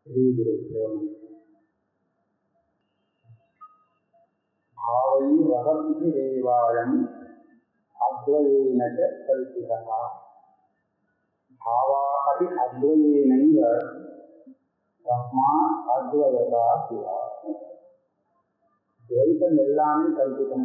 श्रीगुरुभ्यो भावै वहन्तिरेवायम् अद्वयेन च कल्पितः भावा अपि अद्वयेनैव तस्मात् अद्वयता சிவா துவைத்தம் எல்லாமே கல்பிதம்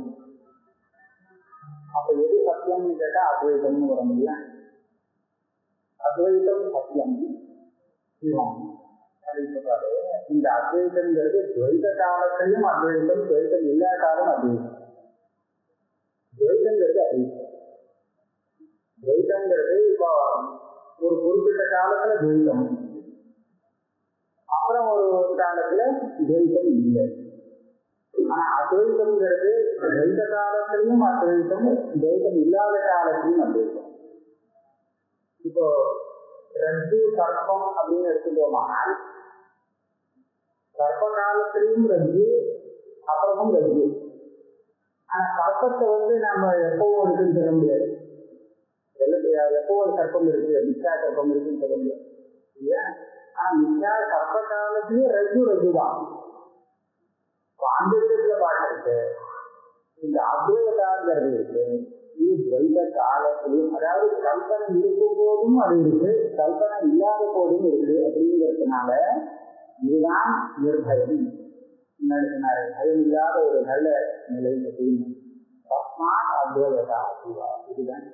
அப்ப எது சத்தியம்னு கேட்டா அத்வைதம்னு வர முடியும் அத்வைதம் சத்தியம் சிவம் அப்படின்னு சொல்றாரு இந்த அத்வைதம்ங்கிறது துவைத காலத்திலையும் அத்வைதம் துவைதம் எல்லா காலம் அத்வைதம் துவைதங்கிறது அத்வைதம் துவைதங்கிறது இப்போ ஒரு குறிப்பிட்ட காலத்துல துவைதம் அப்புறம் ஒரு காலத்துல துவைதம் இல்லை ஆனா அத்வைதம்ங்கிறது துவைத காலத்திலையும் அத்வைதம் துவைதம் இல்லாத காலத்திலையும் அத்வைதம் இப்போ ரஜு சர்ப்பம் அப்படின்னு எடுத்துட்டோமானால் சர்ப்ப காலத்திலையும் ரஜு அப்புறமும் ரஜு ஆனா சர்ப்பத்தை வந்து நம்ம எப்பவும் இருக்குன்னு சொல்ல முடியாது எப்போ ஒரு சர்ப்பம் இருக்கு மிச்சா சர்ப்பம் இருக்குன்னு சொல்ல முடியாது இல்லையா ஆனா மிச்சா சர்ப்ப காலத்திலயும் ரஜு ரஜு தான் அந்த விதத்துல பார்க்கறது இந்த அத்வைதாங்கிறது இருக்கு இது துவைத காலத்திலும் அதாவது கல்பனை இருக்கும் போதும் அது இருக்கு கல்பனை இல்லாத போதும் இருக்கு அப்படிங்கிறதுனால இதுதான் நிர்பயம் சொன்னாரு பயம் இல்லாத ஒரு நல்ல நிலை அப்படின்னு தஸ்மாத் அத்வைதா சிவா இதுதான்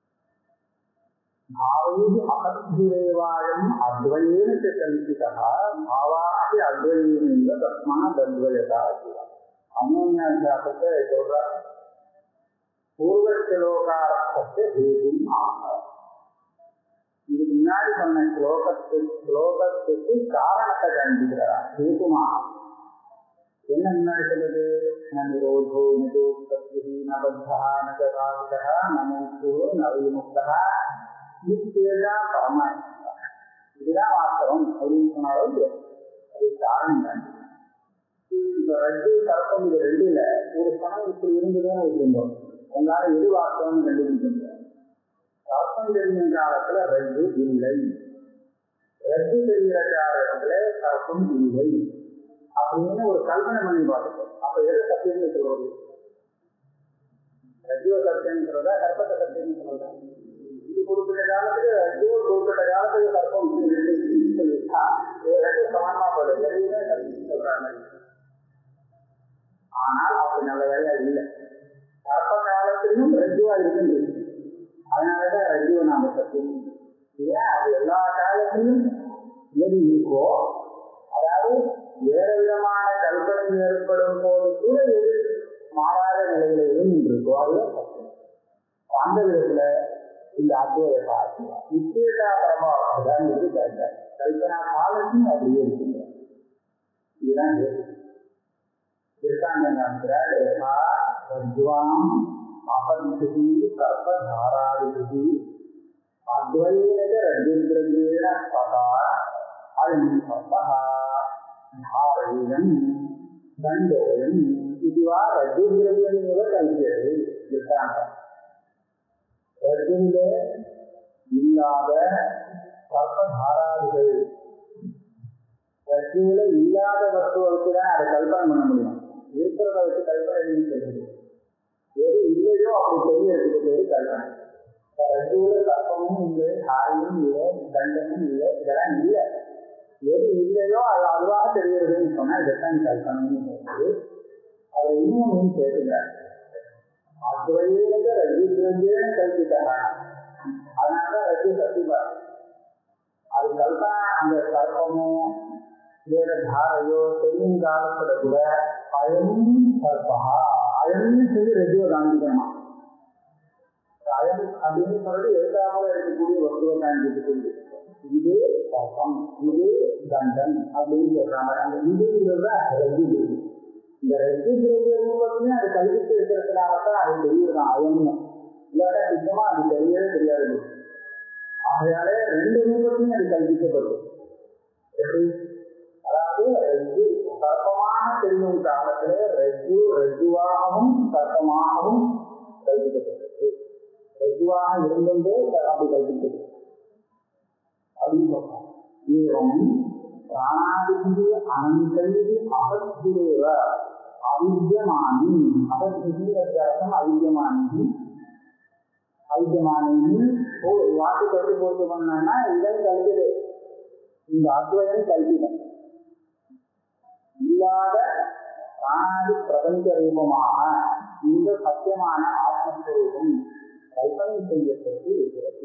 भावैः अहद्भिरेवायम् अद्वयेन च कल्पितः भावापि अद्वयेनैव तस्मात् अद्वयता சிவா அனோன்யாத்தியாசத்தை சொல்ற பூர்வஸ்லோகார்த்தத்தை ஹேதும் ஆக இதுக்கு முன்னாடி சொன்ன ஸ்லோகத்து ஸ்லோகத்துக்கு காரணத்தை கண்டிக்கிறார் ஹேதுமாக என்ன முன்னாடி சொல்லுது ந நிரோதோ நிரோக்தி நபத்தா நகாவிதா நமூக்கு நவீமுக்தா நிச்சயதா பரமாத்மா இதுதான் வாஸ்தவம் அப்படின்னு சொன்னாலும் அது காரணம் தான் இப்ப ரெண்டு கலப்பம் இது ரெண்டு இல்ல ஒரு பணம் இப்படி இருந்ததுன்னு வச்சிருந்தோம் உங்களால எது வாஸ்தவம்னு கண்டுபிடிக்க கலப்பம் தெரிஞ்ச காலத்துல ரெண்டு இல்லை ரெண்டு தெரிகிற காலத்துல கலப்பம் இல்லை அப்படின்னு ஒரு கல்பனை பண்ணி பார்த்துட்டோம் அப்ப எது சத்தியம்னு சொல்றது ரஜுவ சத்தியம் சொல்றதா கற்பத்தை சத்தியம் சொல்றதா இது குறிப்பிட்ட காலத்துக்கு ரஜு குறிப்பிட்ட காலத்துக்கு கற்பம் சொல்லிட்டா ரெண்டு சமமா போடுது எதுவுமே சத்தியம் சொல்றாங்க ஆனால் அப்படி நல்ல வேலை இல்லை கற்ப காலத்திலும் ரஜுவா இருக்குது அதனாலதான் ரஜுவை நாம சத்தியம் ஏன் அது எல்லா காலத்திலும் எது இருக்கோ அதாவது வேற விதமான கல்பனை ஏற்படும் போது கூட எது மாறாத நிலையில இருந்துருக்கோ அதுதான் சத்தியம் அந்த விதத்துல இந்த அத்வைத பாசிவா நிச்சயதா பிரபாவம் இது கல்பனா காலத்தையும் அப்படியே இருக்குங்க இதுதான் இருக்காங்க அபந்திகி கற்பதாராதிகி அத்வைத ரஜிந்திரேண பதா அயம் धारयन् दण्डोयन् इति वा रज्जुद्रव्यमेव कल्प्यते दृष्टान्तम् ரஜினில இல்லாத சர்ப்பதாராதிகள் ரஜினில இல்லாத வஸ்துவை வச்சு தான் அதை கல்பனை பண்ண முடியும் இருக்கிறத வச்சு கல்பனை சொல்றது எது இல்லையோ அப்படி தெரியறதுக்கு பேரு கல்பனை ரஜுல சர்ப்பமும் இல்லை காயும் இல்லை தண்டமும் இல்லை இதெல்லாம் இல்லை எது இல்லையோ அது அதுவாக தெரிகிறதுன்னு சொன்னா இதைத்தான் கல்பனைன்னு சொல்றது அதை இன்னும் கேட்டுங்க அத்வையில ரஜித்ரஞ்சேன கல்பித்தா அதனால ரஜி சத்திபா அது கல்பனா அந்த சர்ப்பமோ வேற தாரையோ தெரியும் காலத்துல கூட அயம் சர்பா அயம்னு சொல்லி ரஜுவை காண்பிக்கணுமா அயம் அப்படின்னு சொல்றது எழுதாமல் இருக்கக்கூடிய வஸ்துவை காண்பிக்கக்கூடிய இது சர்ப்பம் இது தண்டன் அப்படின்னு சொல்றாங்க அந்த இதுங்கிறத ரஜி இந்த ரஜி திரவிய ரூபத்துலயும் அது கல்வித்து இருக்கிறதுனாலதான் அது தெரியுதுதான் அயம்னு இல்லாட்டா சுத்தமா அது தெரியவே தெரியாது ஆகையாலே ரெண்டு ரூபத்தையும் அது கல்விக்கப்படும் எப்படி அதாவது ரஜு சர்ப்பமாக தெரியும் காலத்துல ரஜு ரஜுவாகவும் சர்ப்பமாகவும் கல்விக்கப்பட்டது ரஜுவாக இருந்தே அப்படி கல்விக்கப்பட்டது அப்படின்னு சொல்றோம் ஏவம் பிராணாதிபதி அனந்தைதி அகத்திரேவ அவித்தியமானி அகத்திரி அர்த்தம் அவித்தியமானி அவித்தியமானி ஓ வாக்கு கட்டு போட்டு பண்ணா இடம் கல்விடு இந்த அத்வயம் கல்விடம் இல்லாத பிராணாதி பிரபஞ்ச ரூபமாக இந்த சத்தியமான ஆத்மஸ்வரூபம் கல்பனை செய்யப்பட்டு இருக்கிறது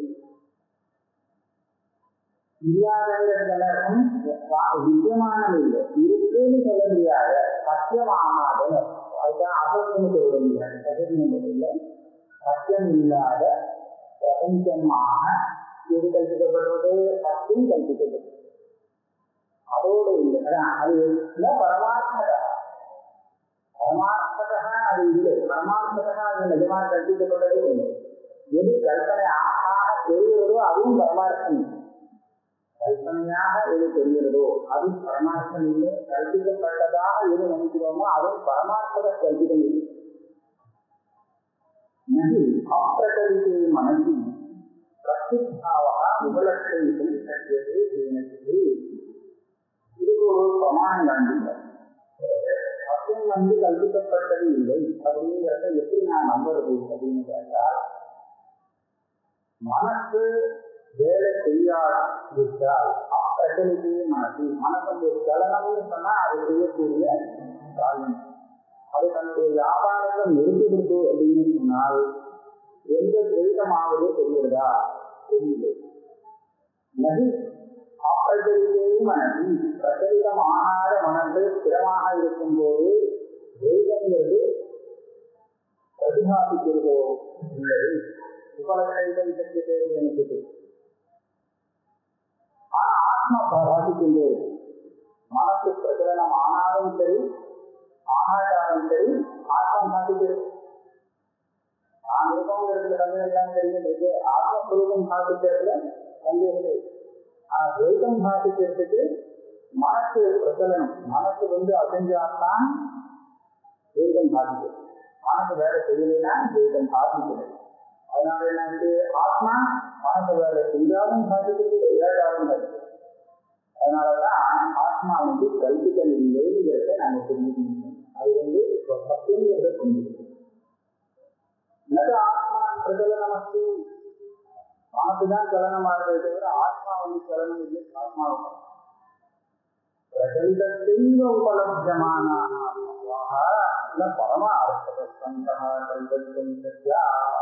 இல்லாதவர்களுக்கும் வித்தியமானது இல்லை இருக்குன்னு சொல்ல முடியாத சத்தியமாகாத அதுதான் அசத்துன்னு சொல்ல முடியாது சத்தியம் இல்லை சத்தியம் இல்லாத பிரபஞ்சமாக எது கல்பிக்கப்படுவது சத்தியம் கல்பிக்கப்படுவது அதோடு இல்லை அது இல்லை பரமாத்மதா பரமாத்மதா அது இல்லை பரமாத்மதா அது நிஜமாக கல்பிக்கப்பட்டதே இல்லை எது கல்பனை ஆக தெரிகிறதோ அதுவும் பரமார்த்தம் கல்பனையாக எது தெரிகிறதோ அது பரமார்த்தம் இல்லை கல்பிக்கப்பட்டதாக எது நினைக்கிறோமோ அதுவும் பரமார்த்தத கல்பிதம் இல்லை நகி அப்பிரகலிதே மனசி பிரசித்தாவா உபலட்சணிக்கும் சத்தியதே தீனத்திலே இதுக்கு ஒரு பிரமாணம் காண்பித்தார் சத்தியம் வந்து கல்பிக்கப்பட்டது இல்லை அப்படிங்கிறத எப்படி நான் நம்புறது அப்படின்னு கேட்டால் மனசு வேலை செய்யாவிட்டால் அப்பிரச்சனைக்கு மனசு மனசுடைய சலனம்னு சொன்னா அது செய்யக்கூடிய காரணம் அது தன்னுடைய வியாபாரத்தை நிறுத்திவிட்டு அப்படின்னு சொன்னால் எந்த துரிதமாவது தெரிகிறதா தெரியல நகி அப்பிரச்சனைக்கே மனசு பிரச்சரிதமாகாத மனது ஸ்திரமாக இருக்கும்போது துரிதங்கிறது பிரதிபாதிக்கிறதோ உள்ளது உபலகைகள் சக்தி தேவை எனக்கு ஆனா ஆத்மா பாதிக்கின்றது மனசு பிரச்சனம் ஆனாலும் சரி ஆனாலும் சரி ஆத்மா பாதிக்கிறது நான் இருக்கவங்கிறதுல சந்தேகம் எல்லாம் தெரிஞ்சிருக்கு ஆத்மஸ்வரூபம் பாதிக்கிறதுல சந்தேகம் ஆனா துவைதம் பாதிக்கிறதுக்கு மனசு பிரச்சனம் மனசு வந்து அசைஞ்சால்தான் துவைதம் பாதிக்கிறது மனசு வேலை செய்யலைன்னா துவைதம் பாதிக்கிறது அதனால என்ன ஆத்மா மனசு வேலை செஞ்சாலும் பாதிக்கிறது இல்லாதாலும் பாதிக்கிறது அதனாலதான் ஆத்மா வந்து கல்விகள் இல்லைங்கிறத நாம புரிஞ்சுக்கணும் அது வந்து சத்தியங்கிறத புரிஞ்சுக்கணும் என்னது ஆத்மா பிரகலனமஸ்து மனசுதான் சலனமாகிறதே தவிர ஆத்மா வந்து சலனம் இல்லை ஆத்மா பிரகலிதத்தைவ உபலப்தமான பரமார்த்தந்தா கல்வத்தம் சத்யா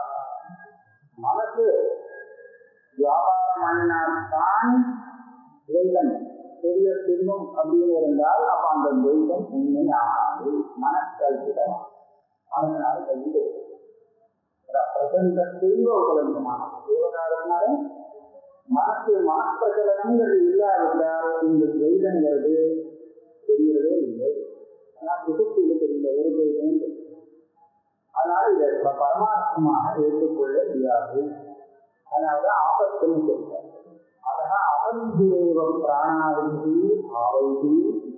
மனசு வியாபாரம் பண்ணினால்தான் துவைதம் பெரிய செல்வம் அப்படின்னு இருந்தால் அப்ப அந்த துவைதம் உண்மை ஆகாது மனக்கல்விடம் அதனால கல்வி பிரசந்த செல்வ உபலந்தமான தேவகாரத்தினால மனசு மனப்பிரச்சலனங்கிறது இல்லாவிட்டால் இந்த துவைதங்கிறது தெரியறதே இல்லை ஆனால் சுசுப்தியில் தெரிந்த ஒரு துவைதம் அதனால இதை பரமார்த்தமாக ஏற்றுக்கொள்ள முடியாது அதனாலதான் ஆபத்துன்னு சொல்றாங்க அதனால் அவந்திரேவ பிராணாதிபதி ஆவைதி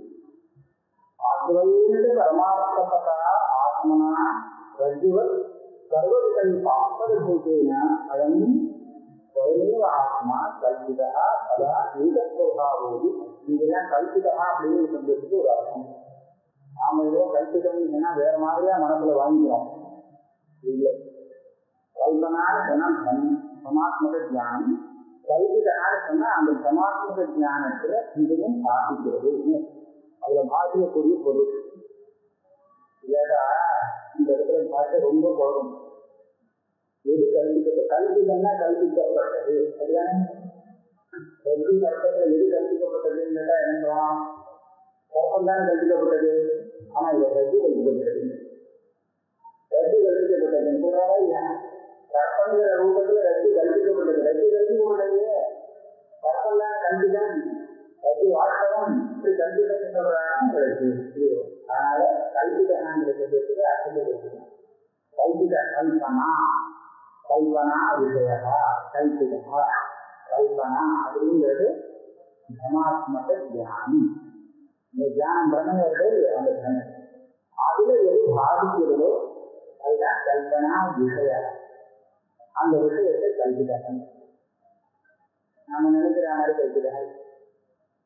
அத்வைத பரமார்த்தபதா ஆத்மனா ரஜுவ சர்வவிகல்பாத்மதூதேன அயம் ஸ்வயமேவ ஆத்மா கல்பிதா ததா ஏகஸ்வபாவோதி இதெல்லாம் கல்பிதா அப்படின்னு சொல்றதுக்கு ஒரு அர்த்தம் நாம ஏதோ கல்பிதம் சொன்னா வேற மாதிரியா மனசுல வாங்கிக்கிறோம் இல்லை கல்பனான்னு சொன்னா சமாத்மக தியானம் கல்விதனால சொன்னா அந்த சமாத்மக ஞானத்துல இதுவும் சாதிக்கிறது அதுல பாதிக்கக்கூடிய பொருள் இல்லடா இந்த இடத்துல பார்க்க ரொம்ப போதும் எது கல்விக்கப்பட்ட கல்விதம்னா கல்விக்கப்பட்டது சரியான ரெண்டு கற்பத்துல எது கல்விக்கப்பட்டதுன்னு கேட்டா என்னலாம் கற்பம் தான் கல்விக்கப்பட்டது ஆனா இதை ரஜு கல்விக்கப்பட்டது ரஜு கல்விக்கப்பட்டது சொல்றாரா இல்லையா கற்பங்கிற ரூபத்துல ரஜு கல்பிக்கப்பட்டது ரஜு கல்பிக்கப்பட்டது கற்பம்லாம் கல்விதான் ரஜு வாஸ்தவம் இப்படி கல்விதான் சொல்றாங்க அதனால கல்விதனாங்கிறது அர்த்தத்தை கல்வித கல்பனா கல்பனா விஷயா கல்பிதா கல்பனா அப்படிங்கிறது தமாத்மக தியானம் இந்த தியானம் பண்ணுங்கிறது அந்த தனம் அதுல எது பாதிக்கிறதோ அதுதான் கல்பனா விஷய அந்த விஷயத்தை கல்விதகம் நம்ம நினைக்கிற மாதிரி கல்விதகம்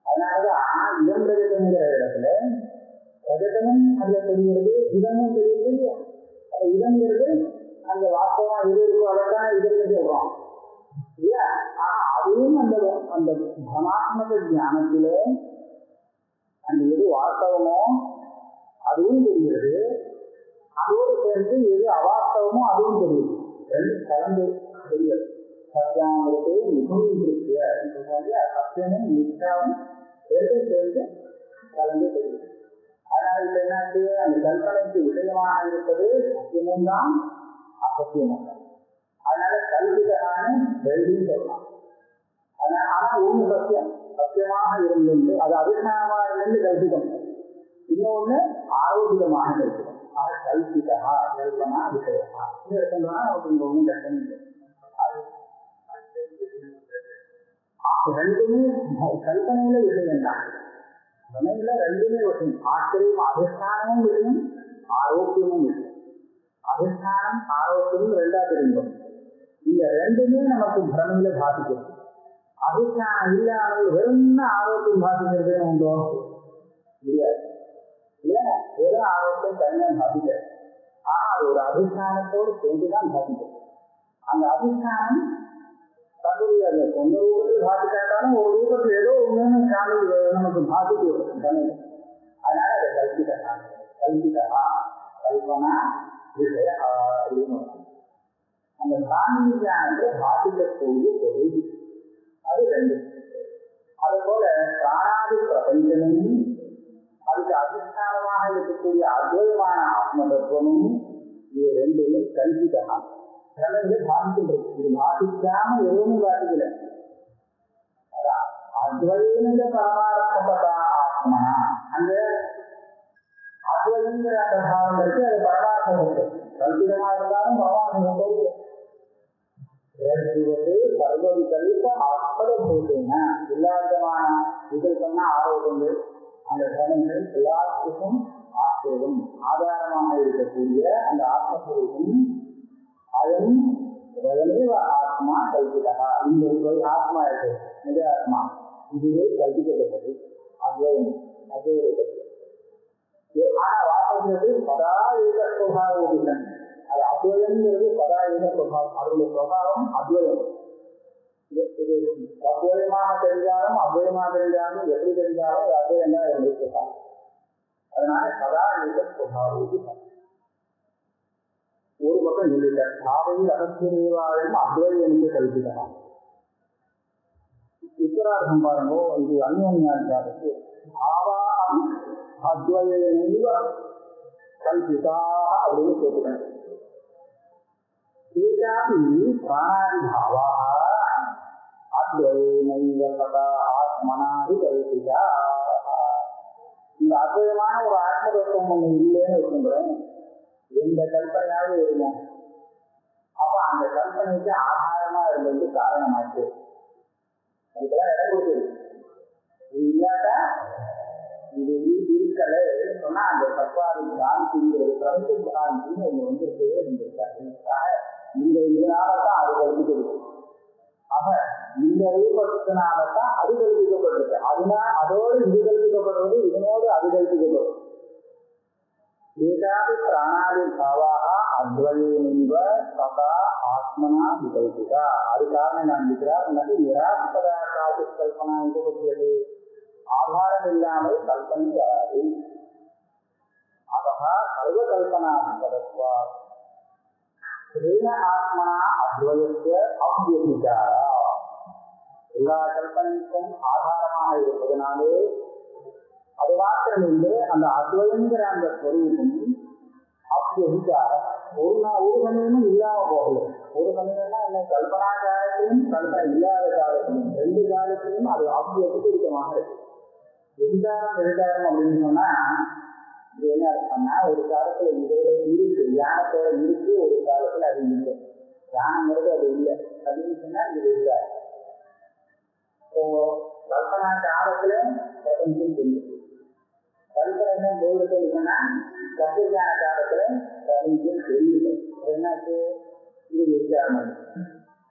அதனாலதான் இடம் பிரகடங்கிற இடத்துல பிரகடனும் அதுல தெரிகிறது இடமும் தெரியுது இல்லையா அது இடங்கிறது அந்த வாஸ்தவமா எது இருக்கோ அதைத்தான் இடம்னு சொல்றோம் இல்லையா ஆனா அதுவும் அந்த அந்த பரமாத்மக ஞானத்தில அந்த எது வாஸ்தவமோ அதுவும் தெரிகிறது அதோடு சேர்ந்து எது அவாஸ்தவமோ அதுவும் தெரியுது ரெண்டு கலந்து தெரியாது சத்தியாங்கிறது மிகவும் இருக்கு அப்படின்னு சொல்றாங்க சத்தியமும் மிக்காவும் சேர்ந்து சேர்ந்து கலந்து தெரியுது அதனால இப்ப என்னாச்சு அந்த கல்பனைக்கு விஷயமாக இருப்பது சத்தியமும் தான் அசத்தியமும் தான் அதனால கல்விதனான வெள்ளின்னு சொல்லலாம் அதனால ஆனா ஒண்ணு சத்தியம் சத்தியமாக இருந்து அது அதிஷ்டானமாக இருந்து கல்பிதம் இன்னொன்னு ஆரோக்கியமாக கல்பிதம் ஆக கல்பிதா கல்பனா விஷயமா இந்த இடத்துல நமக்கு இங்க ஒன்றும் கஷ்டம் இல்லை ரெண்டுமே கல்பனையில விஷயம் தான் கல்பனையில ரெண்டுமே விஷயம் ஆச்சரியம் அதிஷ்டானமும் விஷயம் ஆரோக்கியமும் விஷயம் அதிஷ்டானம் ஆரோக்கியம் ரெண்டா தெரியும் இந்த ரெண்டுமே நமக்கு பிரமையில பாதிக்கிறது அதிஷ்டானம் இல்லாமல் வெறும் ஆரோக்கியம் பாதிக்கிறது உண்டோ முடியாது இல்ல வெறும் ஆரோக்கியம் தனியா பாதிக்கிறது ஆனா அது ஒரு அதிஷ்டானத்தோடு சேர்ந்துதான் பாதிக்கிறது அந்த அதிஷ்டானம் தன்னுடைய அந்த சொந்த ரூபத்தில் பாதிக்காட்டாலும் ஒரு ரூபத்தில் ஏதோ ஒண்ணு காமி நமக்கு பாதிப்பு தமிழ் அதனால அதை கல்பிதா கல்பிதா கல்பனா விஷய அப்படின்னு அந்த பிராணி ஞானத்தை பாதிக்கக்கூடிய பொருள் அது ரெண்டு அது போல பிராணாதி பிரபஞ்சமும் அதுக்கு அதிஷ்டானமாக இருக்கக்கூடிய அத்வைதமான ஆத்ம தத்துவமும் இது ரெண்டுமே கல்பிதம் பிரபஞ்ச பாதிக்கின்றது இது பாதிக்காம எதுவுமே பாதிக்கல அதான் அத்வைத பரமார்த்தப்பட்ட ஆத்மா அந்த அத்வைங்கிற அந்த பாவம் இருக்கு அது பரமார்த்தம் இருக்கு கல்பிதமா இருந்தாலும் பரமார்த்தம் இருக்கு வந்து சர்வ விகல்ப அற்பத பூஜைனா எல்லா விதமான விகல்பம்னா ஆரோக்கியங்கள் அந்த தனங்கள் எல்லாத்துக்கும் ஆசிரியம் ஆதாரமாக இருக்கக்கூடிய அந்த ஆத்மஸ்வரூபம் அதுவும் முதலேவ ஆத்மா கல்பிதா இந்த ஆத்மா இருக்கு நிஜ ஆத்மா இதுவே கல்பிக்கப்பட்டது அத்வயம் அத்வயப்பட்டது ஆனா வாசங்கிறது சதா ஏக சுவாவோதிதன் அது அத்வயம்ங்கிறது சதா ஏக சுவாவம் அதோட சுவாவம் அத்வயம் அத்வயமாக தெரிஞ்சாலும் அத்வயமாக தெரிஞ்சாலும் எப்படி தெரிஞ்சாலும் அத்வயம் தான் இருந்திருக்காங்க அதனால சதா ஏக சுவாவோதிதன் ஒரு பக்கம் சொல்லிட்டார் சாவை ரகசிய தேவாலயம் அத்வயம் என்று கல்பிக்கலாம் உத்தரார்த்தம் பாருங்க இது அந்யோன்யாச்சாரத்து ஆவாம் அத்வயனைவ கல்பிதாக அப்படின்னு சொல்லுறேன் ஏகாபி பிராணாதிபாவாக அத்வயனைவ சதா ஆத்மனாதி கல்பிதா இந்த அத்வயமான ஒரு ஆத்ம தத்துவம் ஒண்ணு இல்லைன்னு வச்சுக்கிறேன் எந்த கல்பனையாவது இருக்கும் அப்ப அந்த கல்பனைக்கு ஆதாரமா இருந்தது காரணமாச்சு அதுக்கெல்லாம் இடம் கொடுக்குது இது இல்லாட்டா இது இருக்கல சொன்னா அந்த சத்வாதி பிராந்திங்கிறது பிரபஞ்ச பிராந்தின்னு ஒண்ணு வந்துருக்கவே இருந்திருக்காங்க இந்த இதனாலதான் அது கல்பிக்கிறது ஆக இந்த ரூபத்தினாலதான் அது கல்பிக்கப்பட்டிருக்கு அதனால அதோடு இது கல்பிக்கப்படுறது இதனோடு அது கல்பிக்கப்படும் ஏகாபி பிராணாதி பாவாக அத்வயேனிவ சதா ஆத்மனா விகல்பிதா அது காரணம் நான் இருக்கிறார் நது நிராஸ்பதாக்காது கல்பனா உபபத்தியது ஆதாரம் இல்லாமல் கல்பனை வராது அதா சர்வ கல்பனா பதத்வா ஸ்ரீன ஆத்மனா அத்வயத்திய அவ்யபிச்சாரா எல்லா கல்பனைக்கும் ஆதாரமாக இருப்பதனாலே அது மாத்திரமில்லை அந்த அத்வயங்கிற அந்த ஸ்வரூபம் அவ்யபிச்சாரம் ஒரு நாள் ஒரு சமயமும் இல்லாம போகல ஒரு சமயம்னா என்ன கல்பனா காலத்திலும் கல்பனை இல்லாத காலத்திலும் ரெண்டு காலத்திலும் அது அவ்யபிச்சமாக இருக்கு எதிர்காரம் எதிர்காரம் அப்படின்னு சொன்னா இது என்ன அர்த்தம்னா ஒரு காலத்துல இதோட இருக்கு ஞானத்தோட இருக்கு ஒரு காலத்துல அது இல்லை ஞானங்கிறது அது இல்லை அப்படின்னு சொன்னா இது இல்லை இப்போ கல்பனா காலத்துல பிரபஞ்சம் தெரியும் கல்பனை போயிட்டு இருக்குன்னா தத்துவஞான காலத்துல பிரபஞ்சம் தெரியல என்னாச்சு இது வித்தியாசம்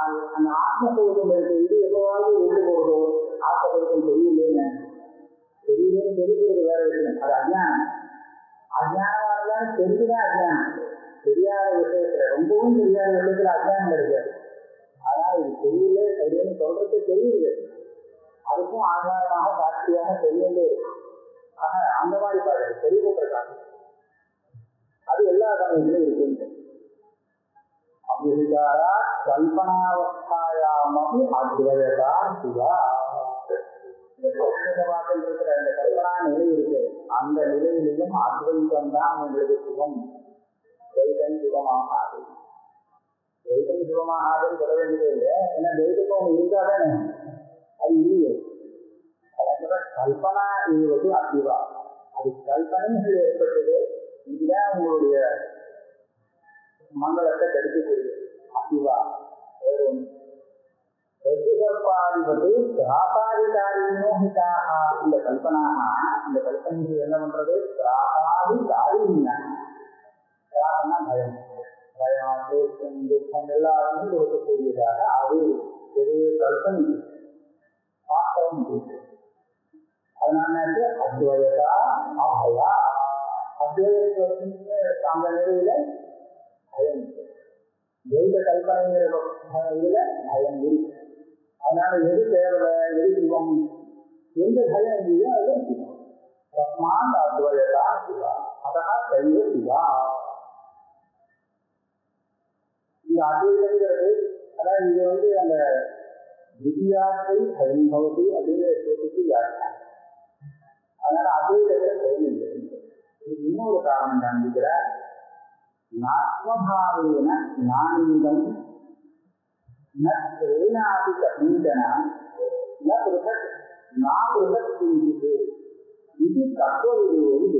அது- அந்த ஆத்மஸ்வரூபம் இருக்கு இது எப்பவாவது விட்டு போகுதோ ஆத்மஸ்வரூபம் தெரியலேன்னு தெரியலேன்னு தெரிஞ்சுக்கிறது வேற விஷயம் அது அஜ்ஞானம் அஜ்ஞானமா இருந்தாலும் தெரிஞ்சுதான் அஜ்ஞானம் தெரியாத விஷயத்துல ரொம்பவும் தெரியாத விஷயத்துல அஜ்ஞானம் கிடைக்காது ஆனா இது தெரியல சரின்னு சொல்றது தெரியுது அதுக்கும் ஆதாரமாக சாட்சியாக தெரியலே இருக்கு ஆக அந்த மாதிரி பாருங்க தெளிவு பிரகாசம் அது எல்லா சமயத்திலும் இருக்கு அபிவிகாரா கல்பனாவஸ்தாயாமபி அத்வயதா சிவா இந்த கௌஷிகவாதம் இருக்கிற அந்த கல்பனா நிலை இருக்கு அந்த நிலையிலும் அத்வைதம் தான் உங்களுக்கு சுகம் துவைதம் சிவமாகாது துவைதம் சிவமாகாதுன்னு சொல்ல வேண்டியதே இல்லை ஏன்னா துவைதம் இருந்தா தானே அது இல்லையே அதனால கல்பனா என்பது அசிவா அது கல்பனைகள் ஏற்பட்டது இதுதான் உங்களுடைய மங்களத்தை கிடைக்கக்கூடியது அசிவா வேறு ஒன்று பிரதிகல்பாதிபதி திராசாதிகாரினோஹிதாக இந்த கல்பனாக இந்த கல்பனைகள் என்ன பண்றது திராசாதிகாரினா திராசனா பயம் பயம் தேசம் துக்கம் எல்லாருமே கொடுக்கக்கூடியதாக அது பெரிய கல்பனை வாஸ்தவம் இருக்கு அதனால அத்வயதா அபயா அத்வைதத்தின் அந்த நிலையில பயம் இருக்கு தெய்வ கல்பனைங்கிற இதுல பயம் இருக்கு அதனால எது தேவை எது சிவம் எந்த பயம் இல்லையோ அது சிவம் தஸ்மாத் அத்வயதா சிவா அதா தெய்வ சிவா இந்த அத்வைதங்கிறது அதாவது இது வந்து அந்த வித்யாசை பயம் பவதி அப்படிங்கிற ஸ்லோகத்துக்கு வியாக்கியானம் அதனால அத்வைதத்தை பயம் இல்லை இது இன்னொரு காரணம் காண்பிக்கிறார் நாத்மபாவேன ஞானீதம் ந ஸ்ரேனாபி கபீதன ந பிருகத் நா பிருகத் கிஞ்சித் இது தத்துவவிதோடு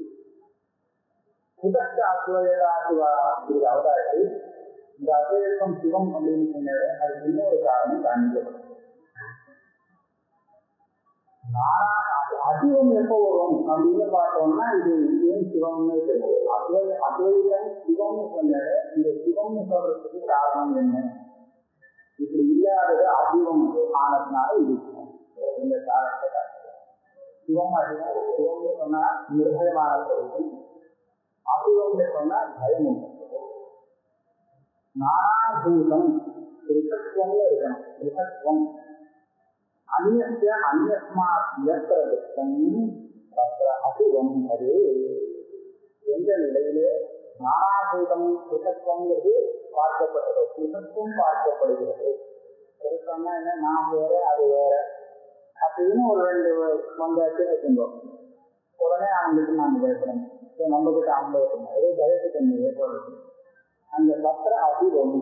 புதத்த அத்வயதா சிவா இது அவதாரத்தை இந்த அத்வைதம் சிவம் அப்படின்னு சொன்னது அதுக்கு இன்னொரு காரணம் காண்பிக்கப்படும் அதிகம் எப்போ வரும் அப்படின்னு பார்த்தோம்னா இது ஏன் சிவம்னு தெரியும் அத்வை அத்வைதம் சிவம்னு சொன்னது இந்த சிவம்னு சொல்றதுக்கு காரணம் என்ன இப்படி இல்லாதது அதிகம் ஆனதுனால இது சிவம் இந்த காரணத்தை காட்டுறோம் சிவம் அதிகம் சிவம்னு சொன்னா நிர்பயமான பொருள் அசிவம்னு சொன்னா பயம் உண்டு நானாபூதம் ரிசத்துவம்னு இருக்கணும் ரிசத்துவம் அந்நிய அந்நியஸ்மாத் இயற்கிற துக்கம் தத்திர அசுகம் அது எந்த நிலையிலே நானாபூதம் சுகத்துவங்கிறது பார்க்கப்படுகிறது சுகத்துவம் பார்க்கப்படுகிறது சுகத்துவம்னா என்ன நாம் வேற அது வேற அப்படின்னு ஒரு ரெண்டு வந்தாச்சு வச்சுருந்தோம் உடனே அவங்களுக்கு நாங்கள் பயப்படணும் சரி, நம்ம கிட்ட அவங்க பயப்படணும் ஏதோ பயத்துக்கு தன்மை ஏற்படுது அந்த பத்திர அசுகம்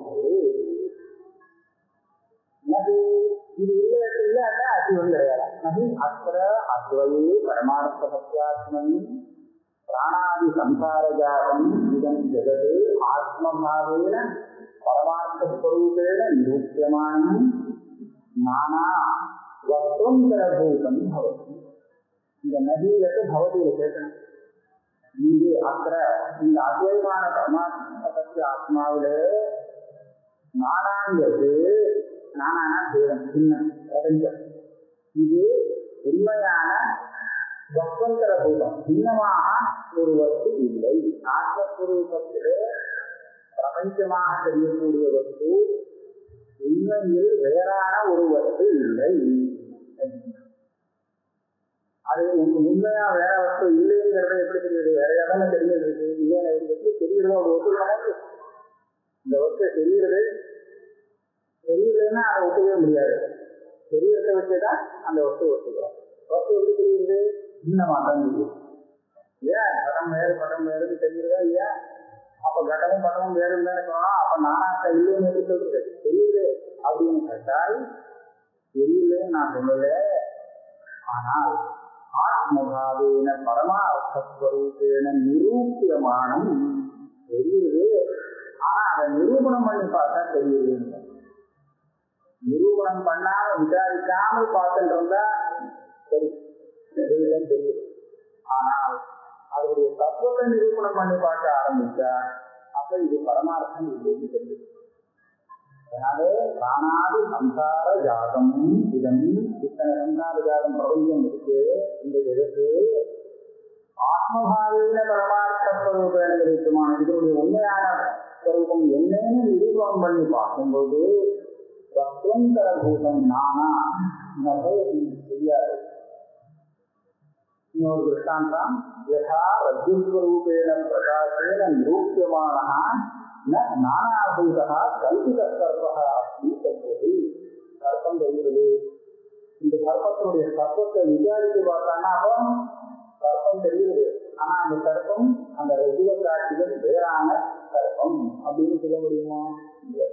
நகி இது இல்லை இல்லாட்டா அசிவம் கிடையாது நகி அத்திர அத்வயே பரமார்த்த சத்யாத்மனி பிராணாதி சம்சாரஜாதம் இதம் ஜெகது ஆத்மபாவேன பரமார்த்த ஸ்வரூபேண நிரூபியமானம் நானா வஸ்துந்தரபூதம் பவதி இந்த நதியிலக்கு பவதியில கேட்கணும் இது அத்திர இந்த அத்வைமான பரமாத்ம சத்திய ஆத்மாவில நானாங்கிறது நானான பேதம் சின்னம் பிரபஞ்சம் இது உண்மையான வஸ்வந்தர பூதம் சின்னமாக ஒரு வஸ்து இல்லை ஆத்மஸ்வரூபத்திலே பிரபஞ்சமாக தெரியக்கூடிய வஸ்து உண்மையில் வேறான ஒரு வஸ்து இல்லை அது உங்க உண்மையா வேற வஸ்து இல்லைங்கிறத எப்படி தெரியுது வேற இடம்னு தெரிஞ்சது இருக்கு இல்லை எனக்கு எப்படி தெரியுதோ அது ஒத்துக்கணும் இந்த வஸ்து தெரியுது தெரியலன்னா அதை ஒத்துக்கவே முடியாது தெரியறத வச்சுதான் அந்த வஸ்து ஒத்துக்கிறோம் வஸ்து எப்படி தெரியுது இன்னமா தான் தெரியுது ஏன் படம் வேறு படம் வேறுன்னு தெரியுதா இல்லையா அப்ப கடமும் படமும் வேறுன்னு தானே சொல்லலாம் அப்ப நானாக்க இல்லைன்னு எப்படி சொல்றது தெரியுது அப்படின்னு கேட்டால் தெரியலன்னு நான் சொல்லல ஆனால் ஆத்மபாவேன பரமார்த்தஸ்வரூபேன நிரூபியமானம் தெரியுது ஆனா அதை நிரூபணம் பண்ணி பார்த்தா தெரியுது நிரூபணம் பண்ணாம விசாரிக்காமல் பார்த்துட்டு இருந்தா சரி தெரியலன்னு தெரியுது ஆனால் அதனுடைய தத்துவத்தை நிரூபணம் பண்ணி பார்க்க ஆரம்பிச்சா அப்ப இது பரமார்த்தம் இல்லைன்னு தெரியுது அதனாலே பிராணாதி சம்சார ஜாதம் இதன் இத்தனை சம்சார ஜாதம் பிரபஞ்சம் இருக்கு இந்த ஜெகத்து ஆத்மபாவேன பரமார்த்த ஸ்வரூபேன இருக்குமான இதனுடைய உண்மையான ஸ்வரூபம் என்னன்னு நிரூபணம் பண்ணி பார்க்கும்போது வஸ்வந்தர பூதம் நானா தெரியாது இன்னொரு திருஷ்டாந்தம் யதா ரஜுஸ்வரூபேண பிரகாசேன நிரூபியமானः ந நானாபூதா கல்பித சர்வா அஸ்மி தத்வதி சர்ப்பம் தெரிகிறது இந்த சர்ப்பத்தினுடைய சர்ப்பத்தை விசாரித்து பார்த்தாங்கன்னா அப்புறம் சர்ப்பம் தெரிகிறது ஆனா அந்த சர்ப்பம் அந்த ரஜுவ காட்சிகள் வேறான சர்ப்பம் அப்படின்னு சொல்ல முடியுமா இல்லை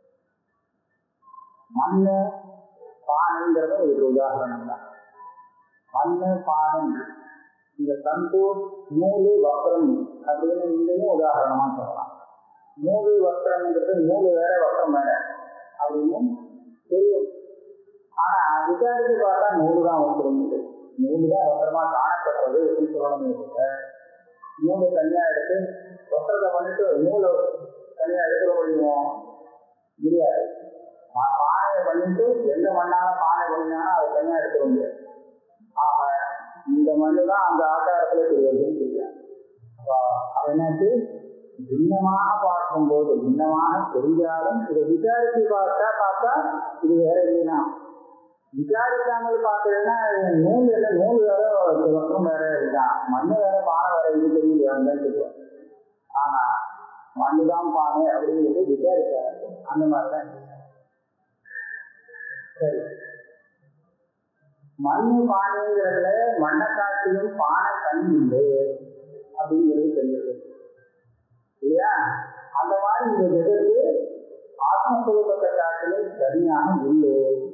மண்ணு பானைங்கிறது ஒரு உதாரணம் தான் மண்ணு பானை இந்த தந்து நூலு வஸ்திரம் அப்படின்னு இங்கேயும் உதாரணமா சொல்லலாம் நூலு வஸ்திரம்ங்கிறது நூலு வேற வஸ்திரம் வேற அப்படின்னு தெரியும் ஆனா விசாரிச்சு பார்த்தா நூறு தான் வஸ்திரம் இது நூறு தான் வஸ்திரமா காணப்படுறது அப்படின்னு சொல்லணுமே தவிர நூலை தனியா எடுத்து வஸ்திரத்தை பண்ணிட்டு நூலை தனியா எடுத்துட முடியுமோ முடியாது பானையை பண்ணிட்டு எந்த மண்ணால பானை பண்ணினாலும் அதை தனியா எடுத்துட முடியாது ஆக இந்த மண்ணு தான் அந்த ஆகாரத்துல தெரிவதுன்னு தெரியும் அது என்னாச்சு பின்னமாக பார்க்கும்போது பின்னமாக தெரிஞ்சாலும் இதை விசாரிச்சு பார்த்தா பார்த்தா இது வேற இல்லைன்னா விசாரிக்காமல் பார்த்ததுன்னா நூல் என்ன நூல் வேற சிவக்கும் வேற இருக்கான் மண்ணு வேற பானை வேற இது தெரியலையான்னு தான் சொல்லுவாங்க ஆனா மண்ணு தான் பானை அப்படிங்கிறது விசாரிக்காது அந்த மாதிரிதான் சரி மண்ணு பானைங்கிறதுல மண்ணை காட்டிலும் பானை கண் இல்லை அப்படிங்கிறது தெரியுது இல்லையா அந்த மாதிரி இந்த ஜெகத்து ஆத்மஸ்வரூபத்தை காட்டிலும் சரியான இல்லை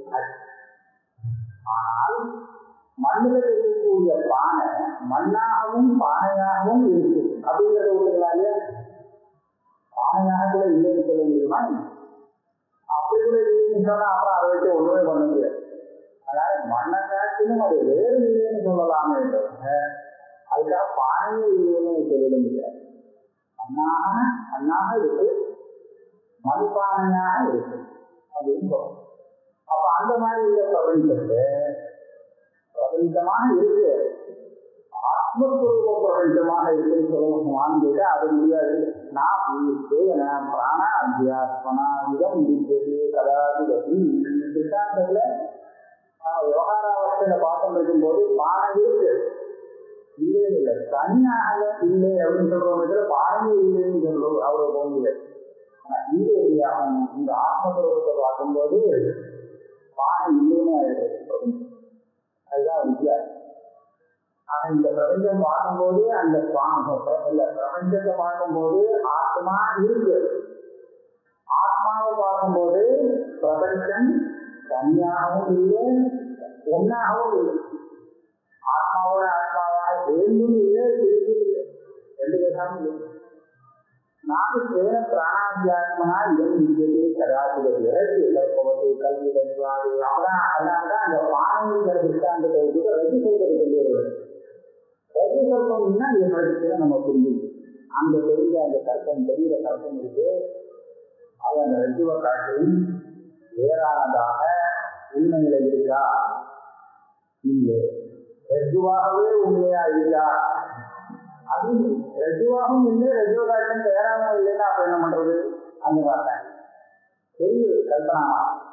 ஆனால் மண்ணில் இருக்கக்கூடிய பானை மண்ணாகவும் பானையாகவும் இருக்கு அப்படிங்கிறத விட்டுங்களா இல்லையா பானையாக கூட இல்லைன்னு சொல்ல முடியுமா அப்படி கூட இல்லைன்னு சொன்னா அப்புறம் அதை வச்சு ஒண்ணுமே பண்ண முடியாது அதனால மண்ணை காட்டிலும் அது வேறு இல்லைன்னு சொல்லலாமே தவிர அதுக்காக பானையே இல்லைன்னு சொல்லிட முடியாது மண்ணாக மண்ணாக இருக்கு மண்பானையாக இருக்கு அப்படின்னு சொல்லணும் அப்ப அந்த மாதிரி உள்ள பிரபஞ்சத்துல பிரபஞ்சமாக இருக்கு ஆத்மஸ்வரூப பிரபஞ்சமாக இருக்குன்னு சொல்லணுமான்னு கேட்டா அது முடியாது நான் உயிர்த்து நான் பிராண அத்தியாத்மனா இதம் இருக்கிறது கதாதிபதி சித்தாந்தத்துல விவகார அவஸ்தையில பார்த்துட்டு இருக்கும்போது பானை இருக்கு இல்லையே இல்லை தனியாக இல்லை அப்படின்னு சொல்றவங்க பானையே இல்லைன்னு சொல்றோம் அவ்வளவு போக முடியாது இங்கே இந்த ஆத்மஸ்வரூபத்தை பார்க்கும்போது பானை இல்லைன்னு ஆயிடுது அதுதான் வித்தியாசம் ஆனா இந்த பிரபஞ்சம் பார்க்கும்போது அந்த இல்ல பிரபஞ்சத்தை பார்க்கும்போது ஆத்மா இருக்கு ஆத்மாவை பார்க்கும்போது பிரபஞ்சம் தனியாகவும் இல்லை ஒன்னாகவும் இல்லை ஆத்மாவோட ஆத்மாவாக சேர்ந்தும் இல்லை பிரிக்கும் இல்லை ரெண்டு பேரும் இல்லை நாம பிராணாத்தியாத்மனா இதன் விஜயத்தை கதாசிவது கல்பவத்தை கல்வி கல்வாது அதான் அதனாலதான் அந்த பானைங்கிற திஷ்டாந்தத்தை கூட ரஜி சொல்றது சொல்லிடுவது ரஜி கல்பம்னா எப்படி நம்ம புரிஞ்சுது அந்த தெரிஞ்ச அந்த கல்பம் தெரிகிற கல்பம் இருக்கு அது அந்த ரஜுவ காட்டிலும் வேறானதாக உண்மையில இருக்கா இல்லை ரஜுவாகவே உண்மையா இருக்கா அது ரஜுவாகவும் இல்லை ரஜுவ காட்டும் வேறாகவும் இல்லைன்னா அப்ப என்ன பண்றது அந்த மாதிரி தெரியுது கல்பனா